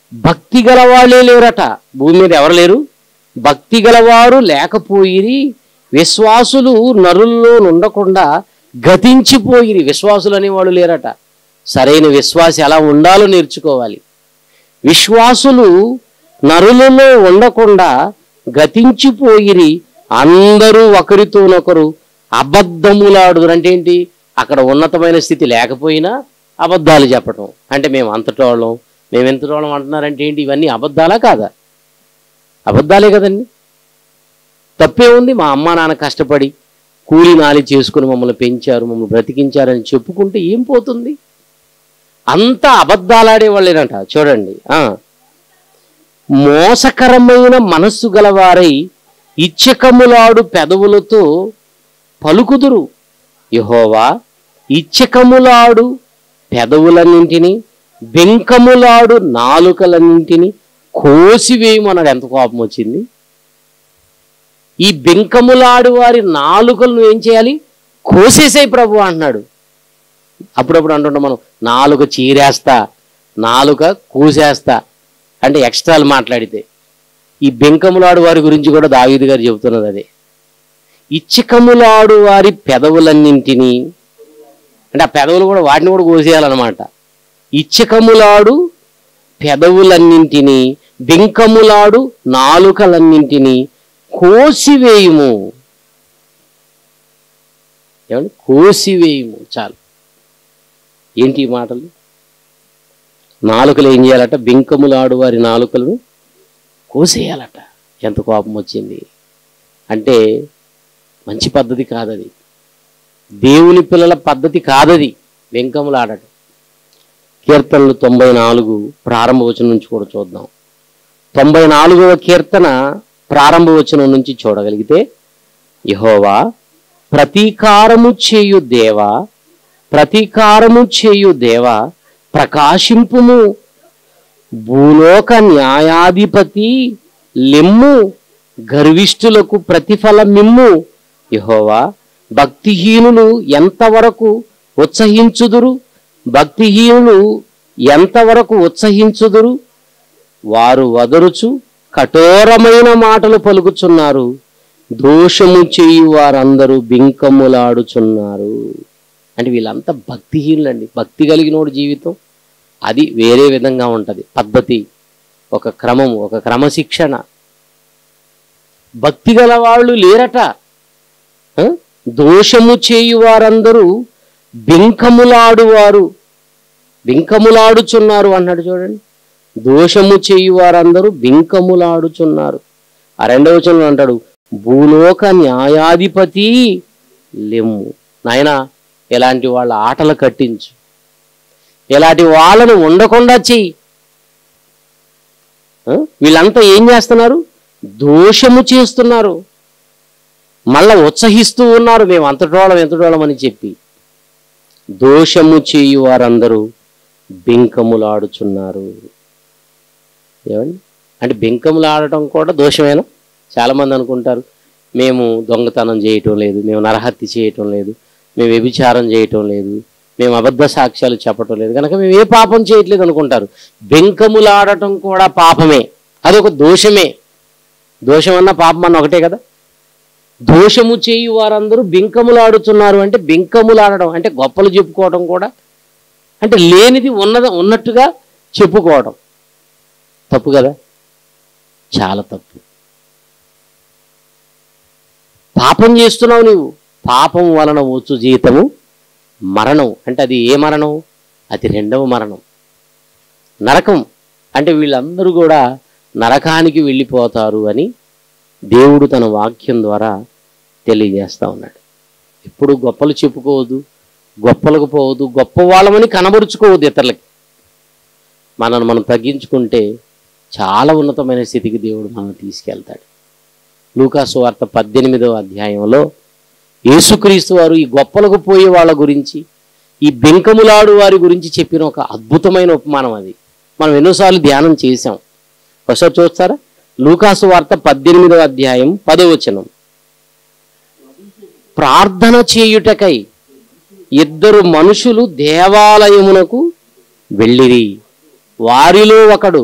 భక్తి గలవాళ్ళే లేరట భూమి మీద ఎవరు లేరు భక్తి గలవారు లేకపోయిరి విశ్వాసులు నరుల్లో ఉండకుండా గతించిపోయిరి విశ్వాసులు అనేవాళ్ళు లేరట సరైన విశ్వాసి ఎలా ఉండాలో నేర్చుకోవాలి విశ్వాసులు నరులలో ఉండకుండా గతించిపోయిరి అందరూ ఒకరితోనొకరు అబద్ధములాడు అంటే ఏంటి అక్కడ ఉన్నతమైన స్థితి లేకపోయినా అబద్ధాలు చెప్పటం అంటే మేము అంతటోళ్ళం మేము ఎంతటోళ్ళం అంటున్నారంటే ఏంటి ఇవన్నీ అబద్ధాలా కాదా అబద్ధాలే కదండి తప్పే ఉంది మా అమ్మ నాన్న కష్టపడి కూలి నాలి చేసుకుని మమ్మల్ని పెంచారు మమ్మల్ని బ్రతికించారని చెప్పుకుంటే ఏం పోతుంది అంత అబద్ధాలాడే వాళ్ళేనంట చూడండి ఆ మోసకరమైన మనస్సు గలవారై ఇచ్చకములాడు పెదవులతో పలుకుదురు యహోవా ఇచ్చకములాడు పెదవులన్నింటినీ బెంకములాడు నాలుకలన్నింటినీ కోసివేయమన్నాడు ఎంత కోపం వచ్చింది ఈ బెంకములాడు వారి నాలుకలను ఏం చేయాలి కోసేసాయి ప్రభు అంటున్నాడు అప్పుడప్పుడు అంటుంటాం మనం నాలుక చీరేస్తా నాలుక కూసేస్తా అంటే ఎక్స్ట్రాలు మాట్లాడితే ఈ బెంకములాడు వారి గురించి కూడా దావీదు గారు చెబుతున్నది అదే ఇచ్చికములాడు వారి పెదవులన్నింటినీ అంటే ఆ పెదవులు కూడా వాటిని కూడా కోసేయాలన్నమాట ఇచ్చకములాడు పెదవులన్నింటినీ బెంకములాడు నాలుకలన్నింటినీ కోసివేయుము ఏమండి కోసివేయుము చాలు ఏంటి ఈ మాటలు నాలుకలు ఏం చేయాలట బింకములాడు వారి నాలుకలను కోసేయాలట ఎంత కోపం వచ్చింది అంటే మంచి పద్ధతి కాదది దేవుని పిల్లల పద్ధతి కాదది వెంకములాడటం కీర్తనలు తొంభై నాలుగు ప్రారంభ వచనం నుంచి కూడా చూద్దాం తొంభై నాలుగవ కీర్తన ప్రారంభ వచనం నుంచి చూడగలిగితే యహోవా ప్రతీకారము చేయు దేవా ప్రతీకారము చేయు దేవా ప్రకాశింపుము భూలోక న్యాయాధిపతి లెమ్ము గర్విష్ఠులకు ప్రతిఫలమిమ్ము యహోవా భక్తిహీనులు ఎంతవరకు ఉత్సహించుదురు భక్తిహీనులు ఎంతవరకు ఉత్సహించుదురు వారు వదరుచు కఠోరమైన మాటలు పలుకుచున్నారు దోషము చేయు వారందరూ బింకములాడుచున్నారు అంటే వీళ్ళంతా భక్తిహీనులండి భక్తి కలిగినోడు జీవితం అది వేరే విధంగా ఉంటుంది పద్ధతి ఒక క్రమం ఒక క్రమశిక్షణ భక్తి గల వాళ్ళు లేరట ఆ? దోషము చేయు వారందరూ బింకములాడువారు బింకములాడుచున్నారు అన్నాడు చూడండి దోషము చేయు వారందరూ బింకములాడుచున్నారు ఆ రెండవ వచనంలో అంటాడు భూలోక న్యాయాధిపతి లెమ్ము నాయన ఇలాంటి వాళ్ళ ఆటలు కట్టించు ఇలాంటి వాళ్ళను ఉండకుండా చెయ్యి ఆ? వీళ్ళంతా ఏం చేస్తున్నారు దోషము చేస్తున్నారు మళ్ళా ఉత్సహిస్తూ ఉన్నారు మేము అంతటోళం ఎంతటోళం అని చెప్పి దోషము చేయు వారందరూ బెంకములాడుచున్నారు ఏమండి అంటే బెంకములు ఆడటం కూడా దోషమేనా చాలామంది అనుకుంటారు మేము దొంగతనం చేయటం లేదు మేము నరహత్య చేయటం లేదు మేము వ్యభిచారం చేయటం లేదు మేము అబద్ధ సాక్ష్యాలు చెప్పటం లేదు కనుక మేము ఏ పాపం చేయట్లేదు అనుకుంటారు బెంకములాడటం కూడా పాపమే అదొక దోషమే దోషం అన్న పాపం అన్న ఒకటే కదా దోషము చేయు వారందరూ బింకములాడుతున్నారు అంటే బింకములాడడం అంటే గొప్పలు చెప్పుకోవడం కూడా అంటే లేనిది ఉన్నద ఉన్నట్టుగా చెప్పుకోవడం తప్పు కదా చాలా తప్పు పాపం చేస్తున్నావు నీవు పాపం వలన వచ్చు జీతము మరణం అంటే అది ఏ మరణం అది రెండవ మరణం నరకం అంటే వీళ్ళందరూ కూడా నరకానికి వెళ్ళిపోతారు అని దేవుడు తన వాక్యం ద్వారా తెలియజేస్తా ఉన్నాడు ఎప్పుడు గొప్పలు చెప్పుకోవద్దు గొప్పలకు పోవద్దు గొప్ప వాళ్ళమని కనబరుచుకోవద్దు ఇతరులకి మనల్ని మనం తగ్గించుకుంటే చాలా ఉన్నతమైన స్థితికి దేవుడు మనం తీసుకెళ్తాడు లూకాసు వార్త పద్దెనిమిదవ అధ్యాయంలో యేసుక్రీస్తు వారు ఈ గొప్పలకు పోయే వాళ్ళ గురించి ఈ బెంకములాడు వారి గురించి చెప్పిన ఒక అద్భుతమైన ఉపమానం అది మనం ఎన్నోసార్లు ధ్యానం చేశాం ఒకసారి చూస్తారా లూకాసు వార్త పద్దెనిమిదవ అధ్యాయం పదవచనం ప్రార్థన చేయుటకై ఇద్దరు మనుషులు దేవాలయమునకు వెళ్ళిరి వారిలో ఒకడు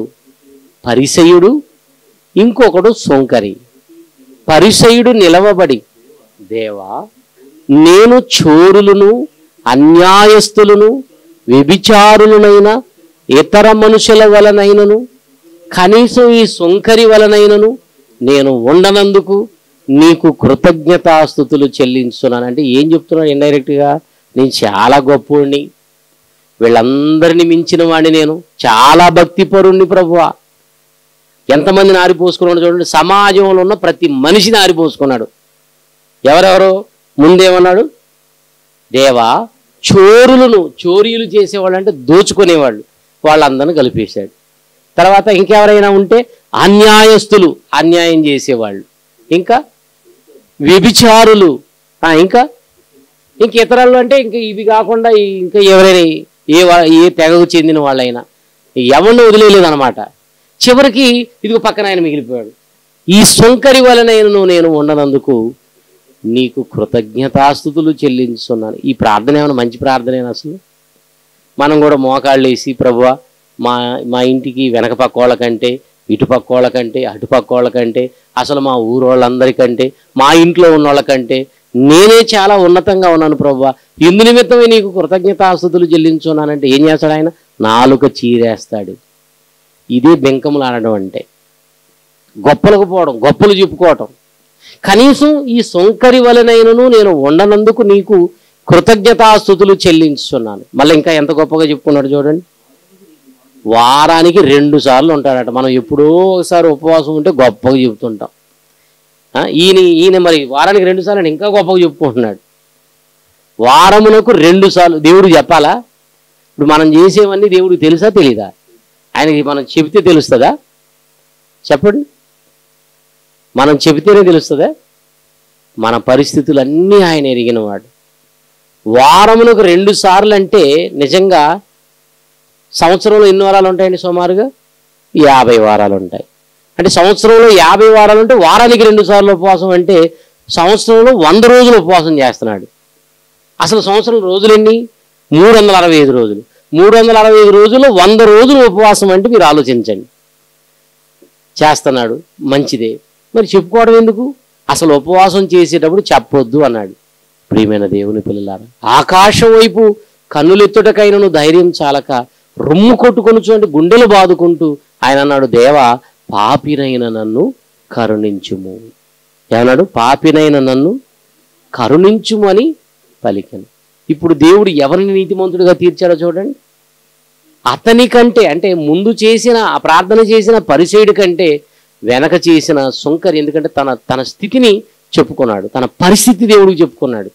పరిసయుడు ఇంకొకడు సొంకరి పరిసయుడు నిలవబడి దేవా నేను చోరులను అన్యాయస్తులను వ్యభిచారులనైన ఇతర మనుషుల వలనైనను కనీసం ఈ సొంకరి వలనైనను నేను ఉండనందుకు నీకు కృతజ్ఞతాస్థుతులు చెల్లించున్నాను అంటే ఏం చెప్తున్నాడు ఇండైరెక్ట్గా నేను చాలా గొప్పోడిని వీళ్ళందరినీ మించిన వాడిని నేను చాలా భక్తిపరుణ్ణి ప్రభువా ఎంతమందిని ఆరిపోసుకున్నాడు చూడండి సమాజంలో ఉన్న ప్రతి మనిషిని ఆరిపోసుకున్నాడు ఎవరెవరు ముందేమన్నాడు దేవా చోరులను చోరీలు చేసేవాళ్ళు అంటే దోచుకునేవాళ్ళు వాళ్ళందరిని కలిపేశాడు తర్వాత ఇంకెవరైనా ఉంటే అన్యాయస్తులు అన్యాయం చేసేవాళ్ళు ఇంకా వ్యభిచారులు ఆ, ఇంకా ఇంక ఇతరులు అంటే ఇంక ఇవి కాకుండా ఈ- ఇంకా ఎవరైనా ఏ వా- ఏ తెగకు చెందిన వాళ్ళైనా ఎవరిని వదిలేదు అనమాట చివరికి ఇదిగో పక్కన ఆయన మిగిలిపోయాడు ఈ సొంకరి వలనైనను నేను ఉండనందుకు నీకు కృతజ్ఞతాస్థుతులు చెల్లించున్నాను ఈ ప్రార్థన ఏమైనా మంచి ప్రార్థనేనా అసలు మనం కూడా మోకాళ్ళు వేసి ప్రభువా మా మా ఇంటికి వెనక పక్క వాళ్ళ కంటే ఇటు పక్క వాళ్ళ కంటే అటు పక్క వాళ్ళ కంటే అసలు మా ఊరు వాళ్ళందరికంటే మా ఇంట్లో ఉన్న వాళ్ళకంటే నేనే చాలా ఉన్నతంగా ఉన్నాను ప్రభువా ఇందు నిమిత్తమే నీకు కృతజ్ఞతాస్థుతులు చెల్లించున్నానంటే ఏం చేస్తాడు ఆయన నాలుక చీరేస్తాడు ఇదే బెంకములు ఆడడం అంటే గొప్పలకు పోవడం గొప్పలు చెప్పుకోవటం కనీసం ఈ సొంకరి వలనైనను నేను ఉండనందుకు నీకు కృతజ్ఞతాస్థుతులు చెల్లించున్నాను మళ్ళీ ఇంకా ఎంత గొప్పగా చెప్పుకున్నాడు చూడండి వారానికి రెండు సార్లు ఉంటాడట మనం ఎప్పుడో ఒకసారి ఉపవాసం ఉంటే గొప్పగా చెప్తుంటాం ఆ, ఈయన ఈయన మరి వారానికి రెండు సార్లు అంటే ఇంకా గొప్పగా చెప్పుకుంటున్నాడు వారమునకు రెండు సార్లు దేవుడు చెప్పాలా ఇప్పుడు మనం చేసేవన్నీ దేవుడికి తెలుసా తెలీదా ఆయనకి మనం చెబితే తెలుస్తుందా చెప్పండి మనం చెబితేనే తెలుస్తుందా మన పరిస్థితులన్నీ ఆయన ఎరిగినవాడు వారమునకు రెండు సార్లు అంటే నిజంగా సంవత్సరంలో ఎన్ని వారాలు ఉంటాయండి సుమారుగా యాభై వారాలు ఉంటాయి అంటే సంవత్సరంలో యాభై వారాలు ఉంటే వారానికి రెండు సార్లు ఉపవాసం అంటే సంవత్సరంలో వంద రోజులు ఉపవాసం చేస్తున్నాడు అసలు సంవత్సరం రోజులు ఎన్ని మూడు వందల అరవై ఐదు రోజులు మూడు వందల అరవై ఐదు రోజులు వంద రోజులు ఉపవాసం అంటే మీరు ఆలోచించండి చేస్తున్నాడు మంచిదే మరి చెప్పుకోవడం ఎందుకు అసలు ఉపవాసం చేసేటప్పుడు చెప్పొద్దు అన్నాడు ప్రియమైన దేవుని పిల్లలారా ఆకాశం వైపు కన్నులెత్తుటకైనను ధైర్యం చాలక రొమ్ము కొట్టుకొని చూడండి గుండెలు బాదుకుంటూ ఆయన అన్నాడు దేవా పాపినైన నన్ను కరుణించుము ఏమన్నాడు పాపినైన నన్ను కరుణించుము అని పలికాను ఇప్పుడు దేవుడు ఎవరిని నీతిమంతుడిగా తీర్చాడో చూడండి అతని కంటే అంటే ముందు చేసిన ఆ ప్రార్థన చేసిన పరిచయుడి కంటే వెనక చేసిన సుంకరి ఎందుకంటే తన తన స్థితిని చెప్పుకున్నాడు తన పరిస్థితి దేవుడికి చెప్పుకున్నాడు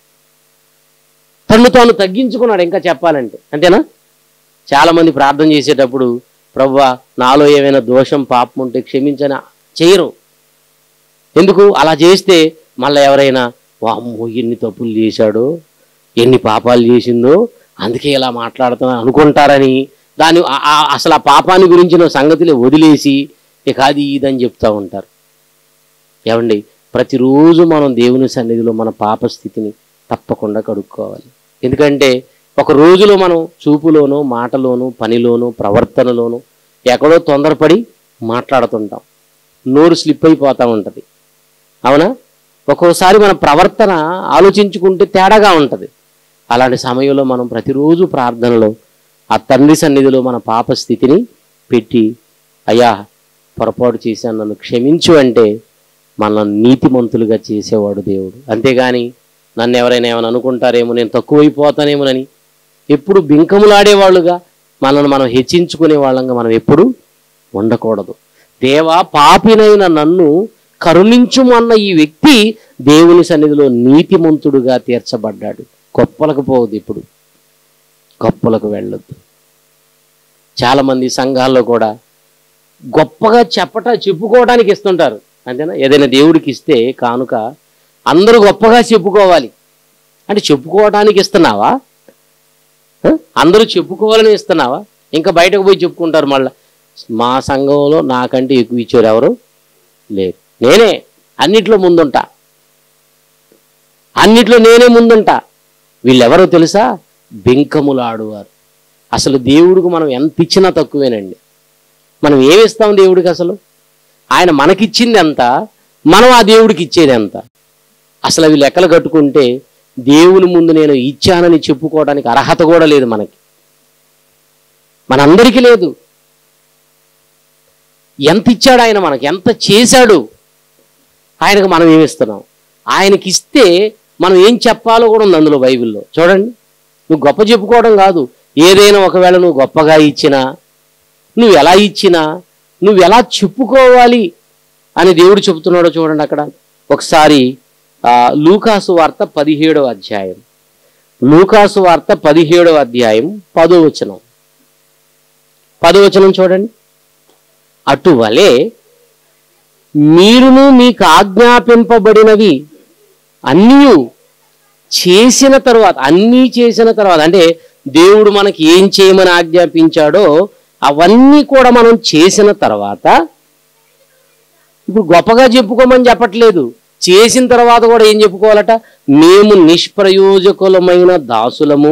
తను తాను తగ్గించుకున్నాడు ఇంకా చెప్పాలంటే అంతేనా చాలా మంది ప్రార్థన చేసేటప్పుడు ప్రవ్వా నాలో ఏమైనా దోషం పాపం ఉంటే క్షమించని చేయరు ఎందుకు అలా చేస్తే మళ్ళీ ఎవరైనా వామ్మో ఎన్ని తప్పులు చేశాడో ఎన్ని పాపాలు చేసిందో అందుకే ఇలా మాట్లాడుతున్నా అనుకుంటారని దాని ఆ- ఆ- అసలు ఆ పాపాన్ని గురించిన సంగతిని వదిలేసి ఇక అది ఇదని చెప్తా ఉంటారు ఏమండి ప్రతిరోజు మనం దేవుని సన్నిధిలో మన పాప స్థితిని తప్పకుండా కడుక్కోవాలి ఎందుకంటే ఒక రోజులో మనం చూపులోను మాటలోను పనిలోను ప్రవర్తనలోను ఎక్కడో తొందరపడి మాట్లాడుతుంటాం నోరు స్లిప్ అయిపోతూ ఉంటుంది అవునా ఒక్కోసారి మన ప్రవర్తన ఆలోచించుకుంటే తేడాగా ఉంటుంది అలాంటి సమయంలో మనం ప్రతిరోజు ప్రార్థనలో ఆ తండ్రి సన్నిధిలో మన పాప స్థితిని పెట్టి అయ్యా పొరపాటు చేశాను నన్ను క్షమించు అంటే మనల్ని నీతిమంతులుగా చేసేవాడు దేవుడు అంతేగాని నన్ను ఎవరైనా ఏమైనా అనుకుంటారేమో నేను తక్కువైపోతానేమోనని ఎప్పుడు బింకములాడేవాళ్ళుగా మనల్ని మనం హెచ్చించుకునే వాళ్ళంగా మనం ఎప్పుడు ఉండకూడదు దేవా పాపినైన నన్ను కరుణించుమన్న ఈ వ్యక్తి దేవుని సన్నిధిలో నీతిమంతుడుగా తీర్చబడ్డాడు గొప్పలకు పోవద్దు ఇప్పుడు గొప్పలకు వెళ్ళొద్దు చాలామంది సంఘాల్లో కూడా గొప్పగా చెప్పట చెప్పుకోవడానికి ఇస్తుంటారు అంతేనా ఏదైనా దేవుడికి ఇస్తే కానుక అందరూ గొప్పగా చెప్పుకోవాలి అంటే చెప్పుకోవడానికి ఇస్తున్నావా ఆ? అందరూ చెప్పుకోవాలని ఇస్తున్నావా ఇంకా బయటకు పోయి చెప్పుకుంటారు మళ్ళీ మా సంఘంలో నాకంటే ఎక్కువ ఇచ్చారు ఎవరు లేరు నేనే అన్నిట్లో ముందుంటా అన్నిట్లో నేనే ముందుంటా వీళ్ళెవరో తెలుసా బెంకములు ఆడువారు అసలు దేవుడికి మనం ఎంత ఇచ్చినా తక్కువేనండి మనం ఏమి ఇస్తాం దేవుడికి అసలు ఆయన మనకిచ్చింది ఎంత మనం ఆ దేవుడికి ఇచ్చేది ఎంత అసలు అవి లెక్కలు కట్టుకుంటే దేవుని ముందు నేను ఇచ్చానని చెప్పుకోవడానికి అర్హత కూడా లేదు మనకి మనందరికీ లేదు ఎంత ఇచ్చాడు ఆయన మనకి ఎంత చేశాడు ఆయనకు మనం ఏమిస్తున్నాం ఆయనకి ఇస్తే మనం ఏం చెప్పాలో కూడా ఉంది అందులో బైబిల్లో చూడండి నువ్వు గొప్ప చెప్పుకోవడం కాదు ఏదైనా ఒకవేళ నువ్వు గొప్పగా ఇచ్చినా నువ్వు ఎలా ఇచ్చినా నువ్వు ఎలా చెప్పుకోవాలి అని దేవుడు చెబుతున్నాడో చూడండి అక్కడ ఒకసారి ఆ, లూకాసు వార్త పదిహేడవ అధ్యాయం లూకాసు వార్త పదిహేడవ అధ్యాయం పదో వచనం పదో వచనం చూడండి అటువలే మీరును మీకు ఆజ్ఞాపింపబడినవి అన్నీ చేసిన తర్వాత అన్నీ చేసిన తర్వాత అంటే దేవుడు మనకి ఏం చేయమని ఆజ్ఞాపించాడో అవన్నీ కూడా మనం చేసిన తర్వాత ఇప్పుడు గొప్పగా చెప్పుకోమని చెప్పట్లేదు చేసిన తర్వాత కూడా ఏం చెప్పుకోవాలట మేము నిష్ప్రయోజకులమైన దాసులము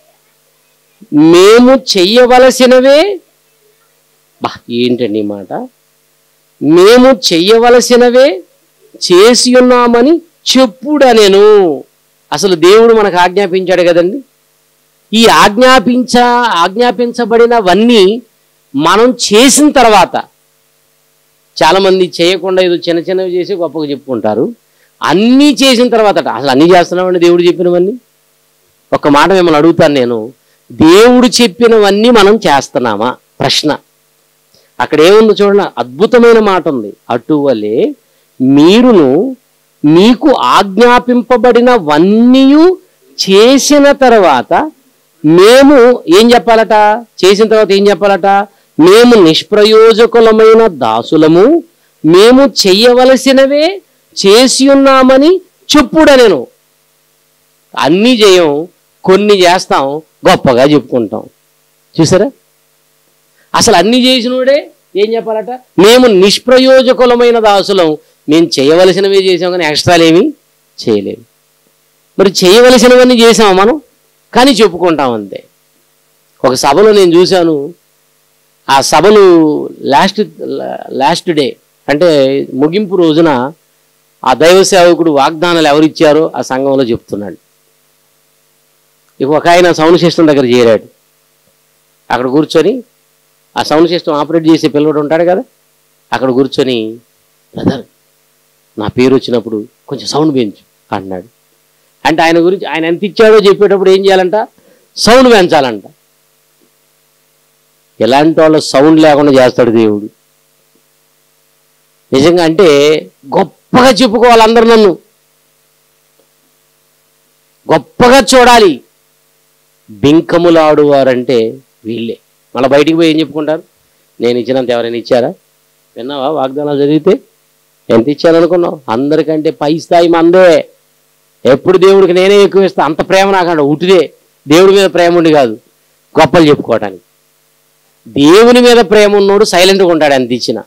మేము చెయ్యవలసినవే బా ఏంటండి ఈ మాట మేము చెయ్యవలసినవే చేసి ఉన్నామని చెప్పుడా నేను అసలు దేవుడు మనకు ఆజ్ఞాపించాడు కదండి ఈ ఆజ్ఞాపించ ఆజ్ఞాపించబడినవన్నీ మనం చేసిన తర్వాత చాలామంది చేయకుండా ఏదో చిన్న చిన్నవి చేసి గొప్పగా చెప్పుకుంటారు అన్నీ చేసిన తర్వాత అసలు అన్నీ చేస్తున్నామండి దేవుడు చెప్పినవన్నీ ఒక మాట మిమ్మల్ని అడుగుతాను నేను దేవుడు చెప్పినవన్నీ మనం చేస్తున్నామా ప్రశ్న అక్కడ ఏముందో చూడండి అద్భుతమైన మాట ఉంది అటువలే మీరును మీకు ఆజ్ఞాపింపబడినవన్నీ చేసిన తర్వాత మేము ఏం చెప్పాలట చేసిన తర్వాత ఏం చెప్పాలట మేము నిష్ప్రయోజకులమైన దాసులము మేము చెయ్యవలసినవే చేసి ఉన్నామని చెప్పుడా నేను అన్నీ చేయం కొన్ని చేస్తాం గొప్పగా చెప్పుకుంటాం చూసారా అసలు అన్ని చేసినోడే ఏం చెప్పాలట మేము నిష్ప్రయోజకులమైన దాసులం మేము చేయవలసినవే చేసాం కానీ ఎక్స్ట్రాలు ఏమీ చేయలేదు మరి చేయవలసినవన్నీ చేసాం మనం కానీ చెప్పుకుంటాం అంతే ఒక సభలో నేను చూశాను ఆ సభలు లాస్ట్ లాస్ట్ డే అంటే ముగింపు రోజున ఆ దైవ సేవకుడు వాగ్దానాలు ఎవరిచ్చారో ఆ సంఘంలో చెప్తున్నాడు ఇక ఒక ఆయన సౌండ్ సిస్టమ్ దగ్గర చేరాడు అక్కడ కూర్చొని ఆ సౌండ్ సిస్టమ్ ఆపరేట్ చేసే పిల్లడు ఉంటాడు కదా అక్కడ కూర్చొని బ్రదర్ నా పేరు వచ్చినప్పుడు కొంచెం సౌండ్ పెంచు అన్నాడు అంటే ఆయన గురించి ఆయన ఎంత ఇచ్చాడో చెప్పేటప్పుడు ఏం చేయాలంట సౌండ్ పెంచాలంట ఎలాంటి వాళ్ళ సౌండ్ లేకుండా చేస్తాడు దేవుడు నిజంగా అంటే గొప్పగా చెప్పుకోవాలి అందరు నన్ను గొప్పగా చూడాలి బింకములాడువారంటే వీళ్ళే మళ్ళీ బయటికి పోయి ఏం చెప్పుకుంటారు నేను ఇచ్చినంత ఎవరైనా ఇచ్చారా విన్నావా వాగ్దానాలు చదివితే ఎంత ఇచ్చాననుకున్నావు అందరికంటే పై స్థాయి మందే ఎప్పుడు దేవుడికి నేనే ఎక్కువ ఇస్తా అంత ప్రేమ నాకంట ఉటిదే దేవుడి మీద ప్రేమ ఉండి కాదు గొప్పలు చెప్పుకోవటానికి దేవుని మీద ప్రేమ ఉన్నోడు సైలెంట్గా ఉంటాడు ఎంత ఇచ్చిన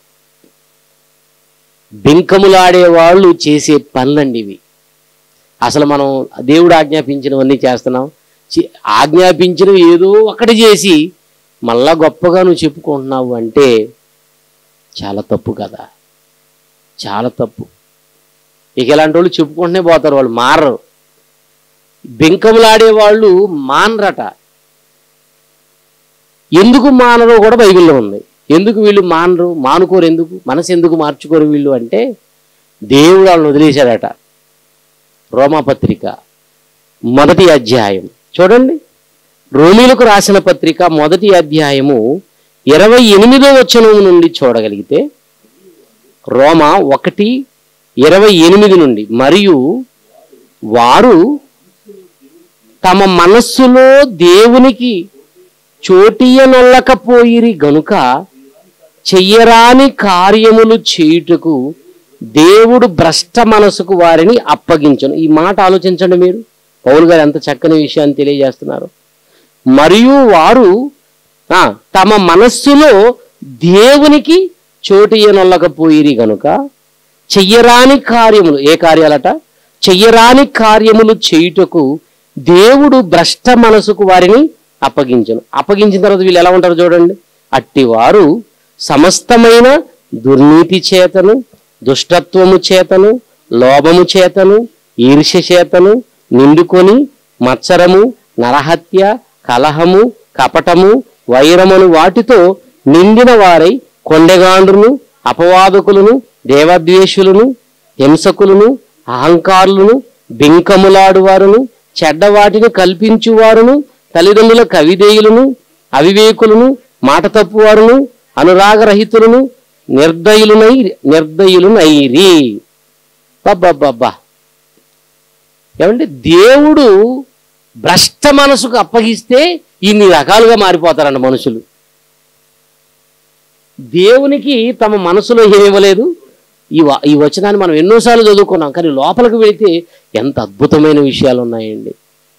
బింకములాడే వాళ్ళు చేసే పనులండి ఇవి అసలు మనం దేవుడు ఆజ్ఞాపించినవన్నీ చేస్తున్నాం చి- ఆజ్ఞాపించినవి ఏదో ఒకటి చేసి మళ్ళా గొప్పగా నువ్వు చెప్పుకుంటున్నావు అంటే చాలా తప్పు కదా చాలా తప్పు ఇక ఇలాంటి వాళ్ళు చెప్పుకుంటూనే పోతారు వాళ్ళు మారరు బింకములాడే వాళ్ళు మానరట ఎందుకు మానరో కూడా బైబిల్లో ఉంది ఎందుకు వీళ్ళు మానరు మానుకోరు ఎందుకు మనసు ఎందుకు మార్చుకోరు వీళ్ళు అంటే దేవుడు వాళ్ళని వదిలేశాడట రోమాపత్రిక మొదటి అధ్యాయం చూడండి రోమిలకు రాసిన పత్రిక మొదటి అధ్యాయము ఇరవై ఎనిమిదో వచనం నుండి చూడగలిగితే రోమ ఒకటి ఇరవై ఎనిమిది నుండి మరియు వారు తమ మనస్సులో దేవునికి చోటియనొల్లకపోయిరి గనుక చెయ్యరాని కార్యములు చేయుటకు దేవుడు భ్రష్ట మనసుకు వారిని అప్పగించను ఈ మాట ఆలోచించండి మీరు పౌలు గారు ఎంత చక్కని విషయాన్ని తెలియజేస్తున్నారు మరియు వారు ఆ, తమ మనస్సులో దేవునికి చోటియనొల్లకపోయిరి గనుక చెయ్యరాని కార్యములు ఏ కార్యాలట చెయ్యరాని కార్యములు చేయుటకు దేవుడు భ్రష్ట మనసుకు వారిని అప్పగించను అప్పగించిన తర్వాత వీళ్ళు ఎలా ఉంటారు చూడండి అట్టివారు సమస్తమైన దుర్నీతి చేతను దుష్టత్వము చేతను లోభము చేతను ఈర్ష్య చేతను నిండుకొని మత్సరము నరహత్య కలహము కపటము వైరమును వాటితో నిండిన వారై కొండెగాండ్రును అపవాదకులను దేవద్వేషులను హింసకులను అహంకారులను బింకములాడువారును చెడ్డవాటిని కల్పించువారును తల్లిదండ్రుల కవిదేయులను అవివేకులను మాట తప్పువారును అనురాగరహితులను నిర్దయులునై నిర్దయులునైరి బబ్బబ్బబ్బా ఏమంటే దేవుడు భ్రష్ట మనసుకు అప్పగిస్తే ఇన్ని రకాలుగా మారిపోతారంట మనుషులు దేవునికి తమ మనసులో ఏమివ్వలేదు ఈ వ- ఈ వచనాన్ని మనం ఎన్నోసార్లు చదువుకున్నాం కానీ లోపలికి వెళితే ఎంత అద్భుతమైన విషయాలు ఉన్నాయండి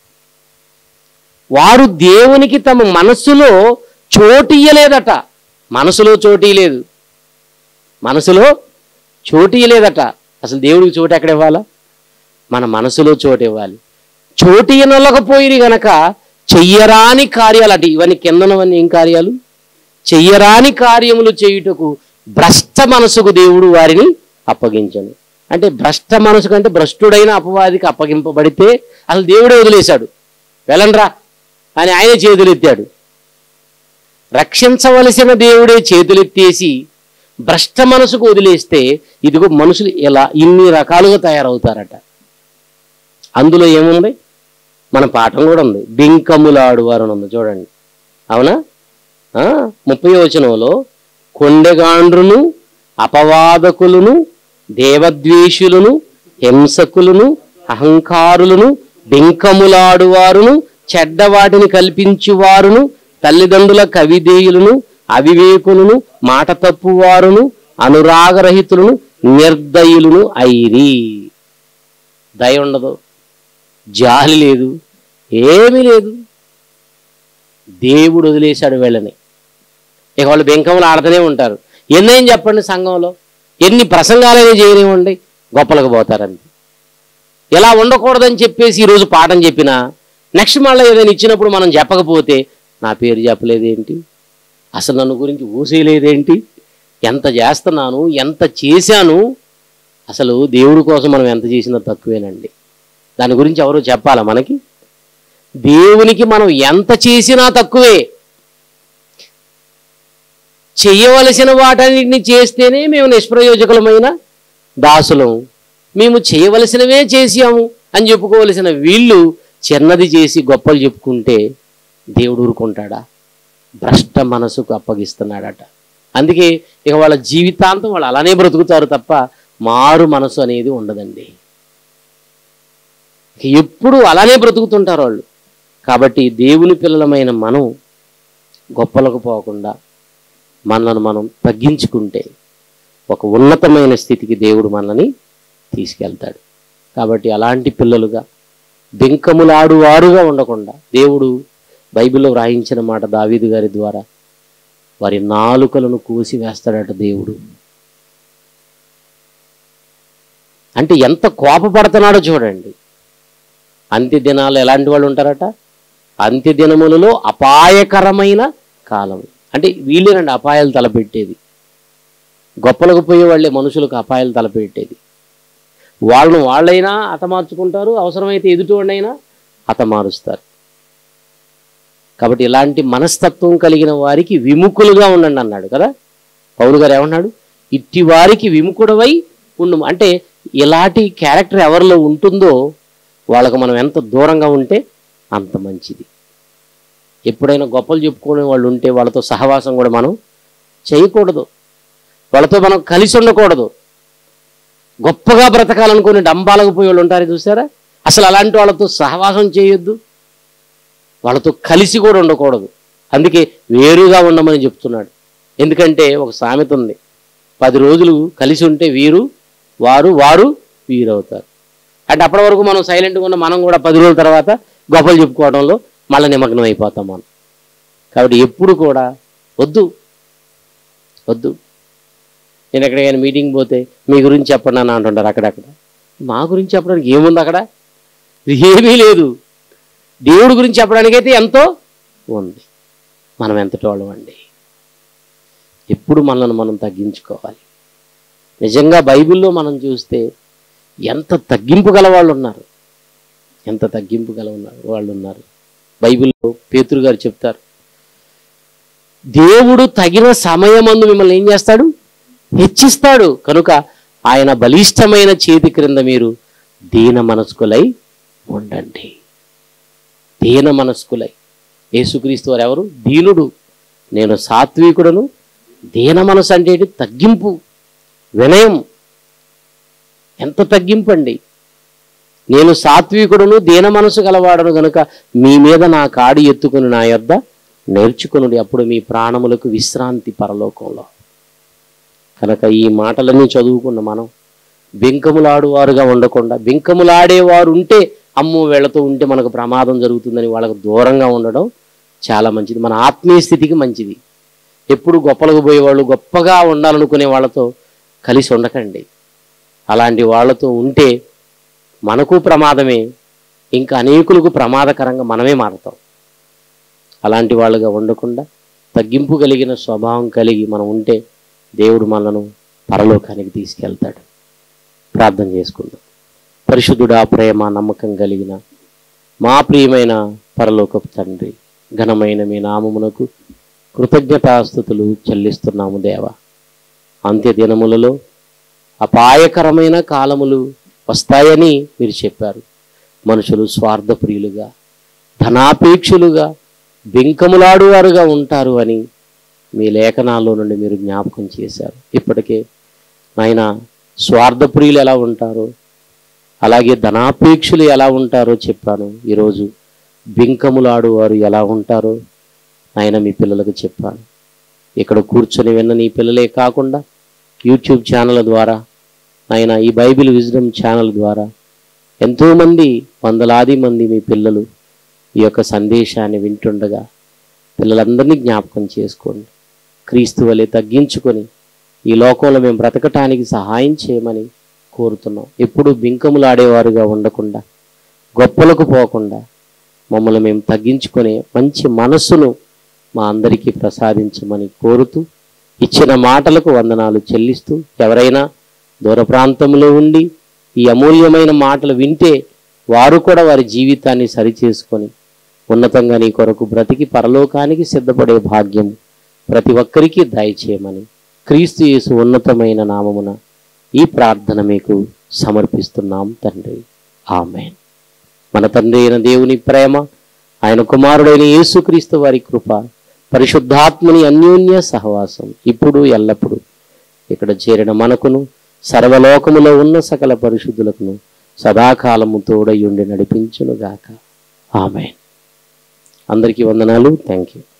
వారు దేవునికి తమ మనసులో చోటియ్యలేదట మనసులో చోటీయలేదు మనసులో చోటీయలేదట అసలు దేవుడికి చోటు ఎక్కడ ఇవ్వాలా మన మనసులో చోటు ఇవ్వాలి చోటు ఇనలకపోయిన గనక చెయ్యరాని కార్యాలు అంటే ఇవన్నీ కిందనవన్నీ ఏం కార్యాలు చెయ్యరాని కార్యములు చేయుటకు భ్రష్ట మనసుకు దేవుడు వారిని అప్పగించను అంటే భ్రష్ట మనసు కంటే భ్రష్టుడైన అపవాదికి అప్పగింపబడితే అసలు దేవుడే వదిలేశాడు వెళ్ళండ్రా అని ఆయన చేతులెత్తాడు రక్షించవలసిన దేవుడే చేతులెత్తేసి భ్రష్ట మనసుకు వదిలేస్తే ఇదిగో మనుషులు ఇలా ఇన్ని రకాలుగా తయారవుతారట అందులో ఏముంది మన పాఠం కూడా ఉంది బింకములాడువారు అని ఉంది చూడండి అవునా ఆ, ముప్పై వచనంలో కొండెగాండ్రును అపవాదకులను దేవద్వేషులను హింసకులను అహంకారులను బింకములాడువారును చెడ్డవాటిని కల్పించువారును తల్లిదండ్రుల కవిదేయులను అవివేకులను మాట తప్పువారును అనురాగరహితులను నిర్దయులను ఐరి దయ ఉండదు జాలి లేదు ఏమీ లేదు దేవుడు వదిలేశాడు వీళ్ళని ఇక వాళ్ళు బెంకములు ఆడుతూనే ఉంటారు ఎన్నేం చెప్పండి సంఘంలో ఎన్ని ప్రసంగాలైనా చేయనివ్వండి గొప్పలకు పోతారండి ఇలా ఉండకూడదని చెప్పేసి ఈరోజు పాఠం చెప్పినా నెక్స్ట్ మళ్ళీ ఏదైనా ఇచ్చినప్పుడు మనం చెప్పకపోతే నా పేరు చెప్పలేదేంటి అసలు నన్ను గురించి ఊసేయలేదేంటి ఎంత చేస్తున్నాను ఎంత చేశాను అసలు దేవుడి కోసం మనం ఎంత చేసినా తక్కువేనండి దాని గురించి ఎవరు చెప్పాలా మనకి దేవునికి మనం ఎంత చేసినా తక్కువే చేయవలసిన వాటన్నిటిని చేస్తేనే మేము నిష్ప్రయోజకులమైన దాసులం మేము చేయవలసినవే చేసాము అని చెప్పుకోవలసిన వీళ్ళు చిన్నది చేసి గొప్పలు చెప్పుకుంటే దేవుడు ఊరుకుంటాడా భ్రష్ట మనసుకు అప్పగిస్తున్నాడట అందుకే ఇక వాళ్ళ జీవితాంతం వాళ్ళు అలానే బ్రతుకుతారు తప్ప మారు మనసు అనేది ఉండదండి ఇక ఎప్పుడు అలానే బ్రతుకుతుంటారు వాళ్ళు కాబట్టి దేవుని పిల్లలమైన మనం గొప్పలకు పోకుండా మనల్ని మనం తగ్గించుకుంటే ఒక ఉన్నతమైన స్థితికి దేవుడు మనల్ని తీసుకెళ్తాడు కాబట్టి అలాంటి పిల్లలుగా బెంకములాడు వారుగా ఉండకుండా దేవుడు బైబిల్లో వ్రాయించిన మాట దావీదు గారి ద్వారా వారి నాలుకలను కోసి వేస్తాడట దేవుడు అంటే ఎంత కోపపడుతున్నాడో చూడండి అంత్య దినాలు ఎలాంటి వాళ్ళు ఉంటారట అంత్య దినములలో అపాయకరమైన కాలం అంటే వీళ్ళేనండి అపాయాలు తలపెట్టేది గొప్పలకు పోయే వాళ్ళే మనుషులకు అపాయాలు తలపెట్టేది వాళ్ళను వాళ్ళైనా హతమార్చుకుంటారు అవసరమైతే ఎదుటివాడినైనా హతమారుస్తారు కాబట్టి ఇలాంటి మనస్తత్వం కలిగిన వారికి విముఖులుగా ఉండండి అన్నాడు కదా పౌరు గారు ఏమన్నాడు ఇట్టి వారికి విముఖుడవై ఉండు అంటే ఇలాంటి క్యారెక్టర్ ఎవరిలో ఉంటుందో వాళ్ళకు మనం ఎంత దూరంగా ఉంటే అంత మంచిది ఎప్పుడైనా గొప్పలు చెప్పుకునే వాళ్ళు ఉంటే వాళ్ళతో సహవాసం కూడా మనం చేయకూడదు వాళ్ళతో మనం కలిసి ఉండకూడదు గొప్పగా బ్రతకాలనుకుని డంబాలకు పోయి వాళ్ళు ఉంటారు చూసారా అసలు అలాంటి వాళ్ళతో సహవాసం చేయొద్దు వాళ్ళతో కలిసి కూడా ఉండకూడదు అందుకే వేరుగా ఉండమని చెప్తున్నాడు ఎందుకంటే ఒక సామెత ఉంది పది రోజులు కలిసి ఉంటే వీరు వారు వారు వీరవుతారు అంటే అప్పటి వరకు మనం సైలెంట్గా ఉన్న మనం కూడా పది రోజుల తర్వాత గొప్పలు చెప్పుకోవడంలో మళ్ళీ నిమగ్నం అయిపోతాం మనం కాబట్టి ఎప్పుడు కూడా వద్దు వద్దు నేను ఎక్కడికైనా మీటింగ్ పోతే మీ గురించి చెప్పండి అని అంటుంటారు అక్కడక్కడ మా గురించి చెప్పడానికి ఏముంది అక్కడ ఏమీ లేదు దేవుడి గురించి చెప్పడానికైతే ఎంతో ఉంది మనం ఎంతటి వాళ్ళం అండి ఎప్పుడు మనల్ని మనం తగ్గించుకోవాలి నిజంగా బైబిల్లో మనం చూస్తే ఎంత తగ్గింపు గల వాళ్ళు ఉన్నారు ఎంత తగ్గింపు గల ఉన్నారు వాళ్ళు ఉన్నారు బైబిల్లో పేతురు గారు చెప్తారు దేవుడు తగిన సమయమందు మిమ్మల్ని ఏం చేస్తాడు హెచ్చిస్తాడు కనుక ఆయన బలిష్టమైన చేతి క్రింద మీరు దీన మనస్కులై ఉండండి దీన మనస్కులై యేసుక్రీస్తు వారు ఎవరు దీనుడు నేను సాత్వికుడను దీన మనసు అంటే ఏంటి? తగ్గింపు వినయం ఎంత తగ్గింపు అండి నేను సాత్వికుడును దీన మనసు గలవాడను గనుక మీ మీద నా కాడి ఎత్తుకుని నా యొద్ద నేర్చుకునుడి అప్పుడు మీ ప్రాణములకు విశ్రాంతి పరలోకంలో కనుక ఈ మాటలన్నీ చదువుకున్న మనం బింకములాడువారుగా ఉండకుండా బింకములాడేవారు ఉంటే అమ్మో వీళ్ళతో ఉంటే మనకు ప్రమాదం జరుగుతుందని వాళ్ళకు దూరంగా ఉండడం చాలా మంచిది మన ఆత్మీయ స్థితికి మంచిది ఎప్పుడు గొప్పలకు పోయేవాళ్ళు గొప్పగా ఉండాలనుకునే వాళ్ళతో కలిసి ఉండకండి అలాంటి వాళ్ళతో ఉంటే మనకు ప్రమాదమే ఇంకా అనేకులకు ప్రమాదకరంగా మనమే మారుతాం అలాంటి వాళ్ళుగా ఉండకుండా తగ్గింపు కలిగిన స్వభావం కలిగి మనం ఉంటే దేవుడు మనను పరలోకానికి తీసుకెళ్తాడు ప్రార్థన చేసుకుందాం పరిశుద్ధుడా ప్రేమ నమ్మకం కలిగిన మా ప్రియమైన పరలోకపు తండ్రి ఘనమైన మీ నామమునకు కృతజ్ఞతాస్థుతులు చెల్లిస్తున్నాము దేవ అంత్య దినములలో అపాయకరమైన కాలములు వస్తాయని మీరు చెప్పారు మనుషులు స్వార్థప్రియులుగా ధనాపేక్షులుగా బింకములాడువారుగా ఉంటారు అని మీ లేఖనాల్లో నుండి మీరు జ్ఞాపకం చేశారు ఇప్పటికే నాయన స్వార్థప్రియులు ఎలా ఉంటారో అలాగే ధనాపేక్షులు ఎలా ఉంటారో చెప్పాను ఈరోజు బింకములాడు వారు ఎలా ఉంటారో ఆయన మీ పిల్లలకు చెప్పాను ఇక్కడ కూర్చొని విన్న నీ పిల్లలే కాకుండా యూట్యూబ్ ఛానల్ ద్వారా ఆయన ఈ బైబిల్ విజ్డమ్ ఛానల్ ద్వారా ఎంతోమంది వందలాది మంది మీ పిల్లలు ఈ యొక్క సందేశాన్ని వింటుండగా పిల్లలందరినీ జ్ఞాపకం చేసుకోండి క్రీస్తు వలె తగ్గించుకొని ఈ లోకంలో మేము బ్రతకటానికి సహాయం చేయమని కోరుతున్నాం ఎప్పుడు బింకములాడేవారుగా ఉండకుండా గొప్పలకు పోకుండా మమ్మల్ని మేము తగ్గించుకొని మంచి మనస్సును మా అందరికీ ప్రసాదించమని కోరుతూ ఇచ్చిన మాటలకు వందనాలు చెల్లిస్తూ ఎవరైనా దూర ప్రాంతంలో ఉండి ఈ అమూల్యమైన మాటలు వింటే వారు కూడా వారి జీవితాన్ని సరిచేసుకొని ఉన్నతంగా నీ కొరకు బ్రతికి పరలోకానికి సిద్ధపడే భాగ్యం ప్రతి ఒక్కరికి దయచేయమని క్రీస్తు యేసు ఉన్నతమైన నామమున ఈ ప్రార్థన మీకు సమర్పిస్తున్నాం తండ్రి ఆమెన్ మన తండ్రి అయిన దేవుని ప్రేమ ఆయన కుమారుడైన యేసుక్రీస్తు వారి కృప పరిశుద్ధాత్మని అన్యోన్య సహవాసం ఇప్పుడు ఎల్లప్పుడూ ఇక్కడ చేరిన మనకును సర్వలోకములో ఉన్న సకల పరిశుద్ధులకును సదాకాలము తోడయుండి నడిపించునుగాక ఆమె అందరికీ వందనాలు థ్యాంక్ యూ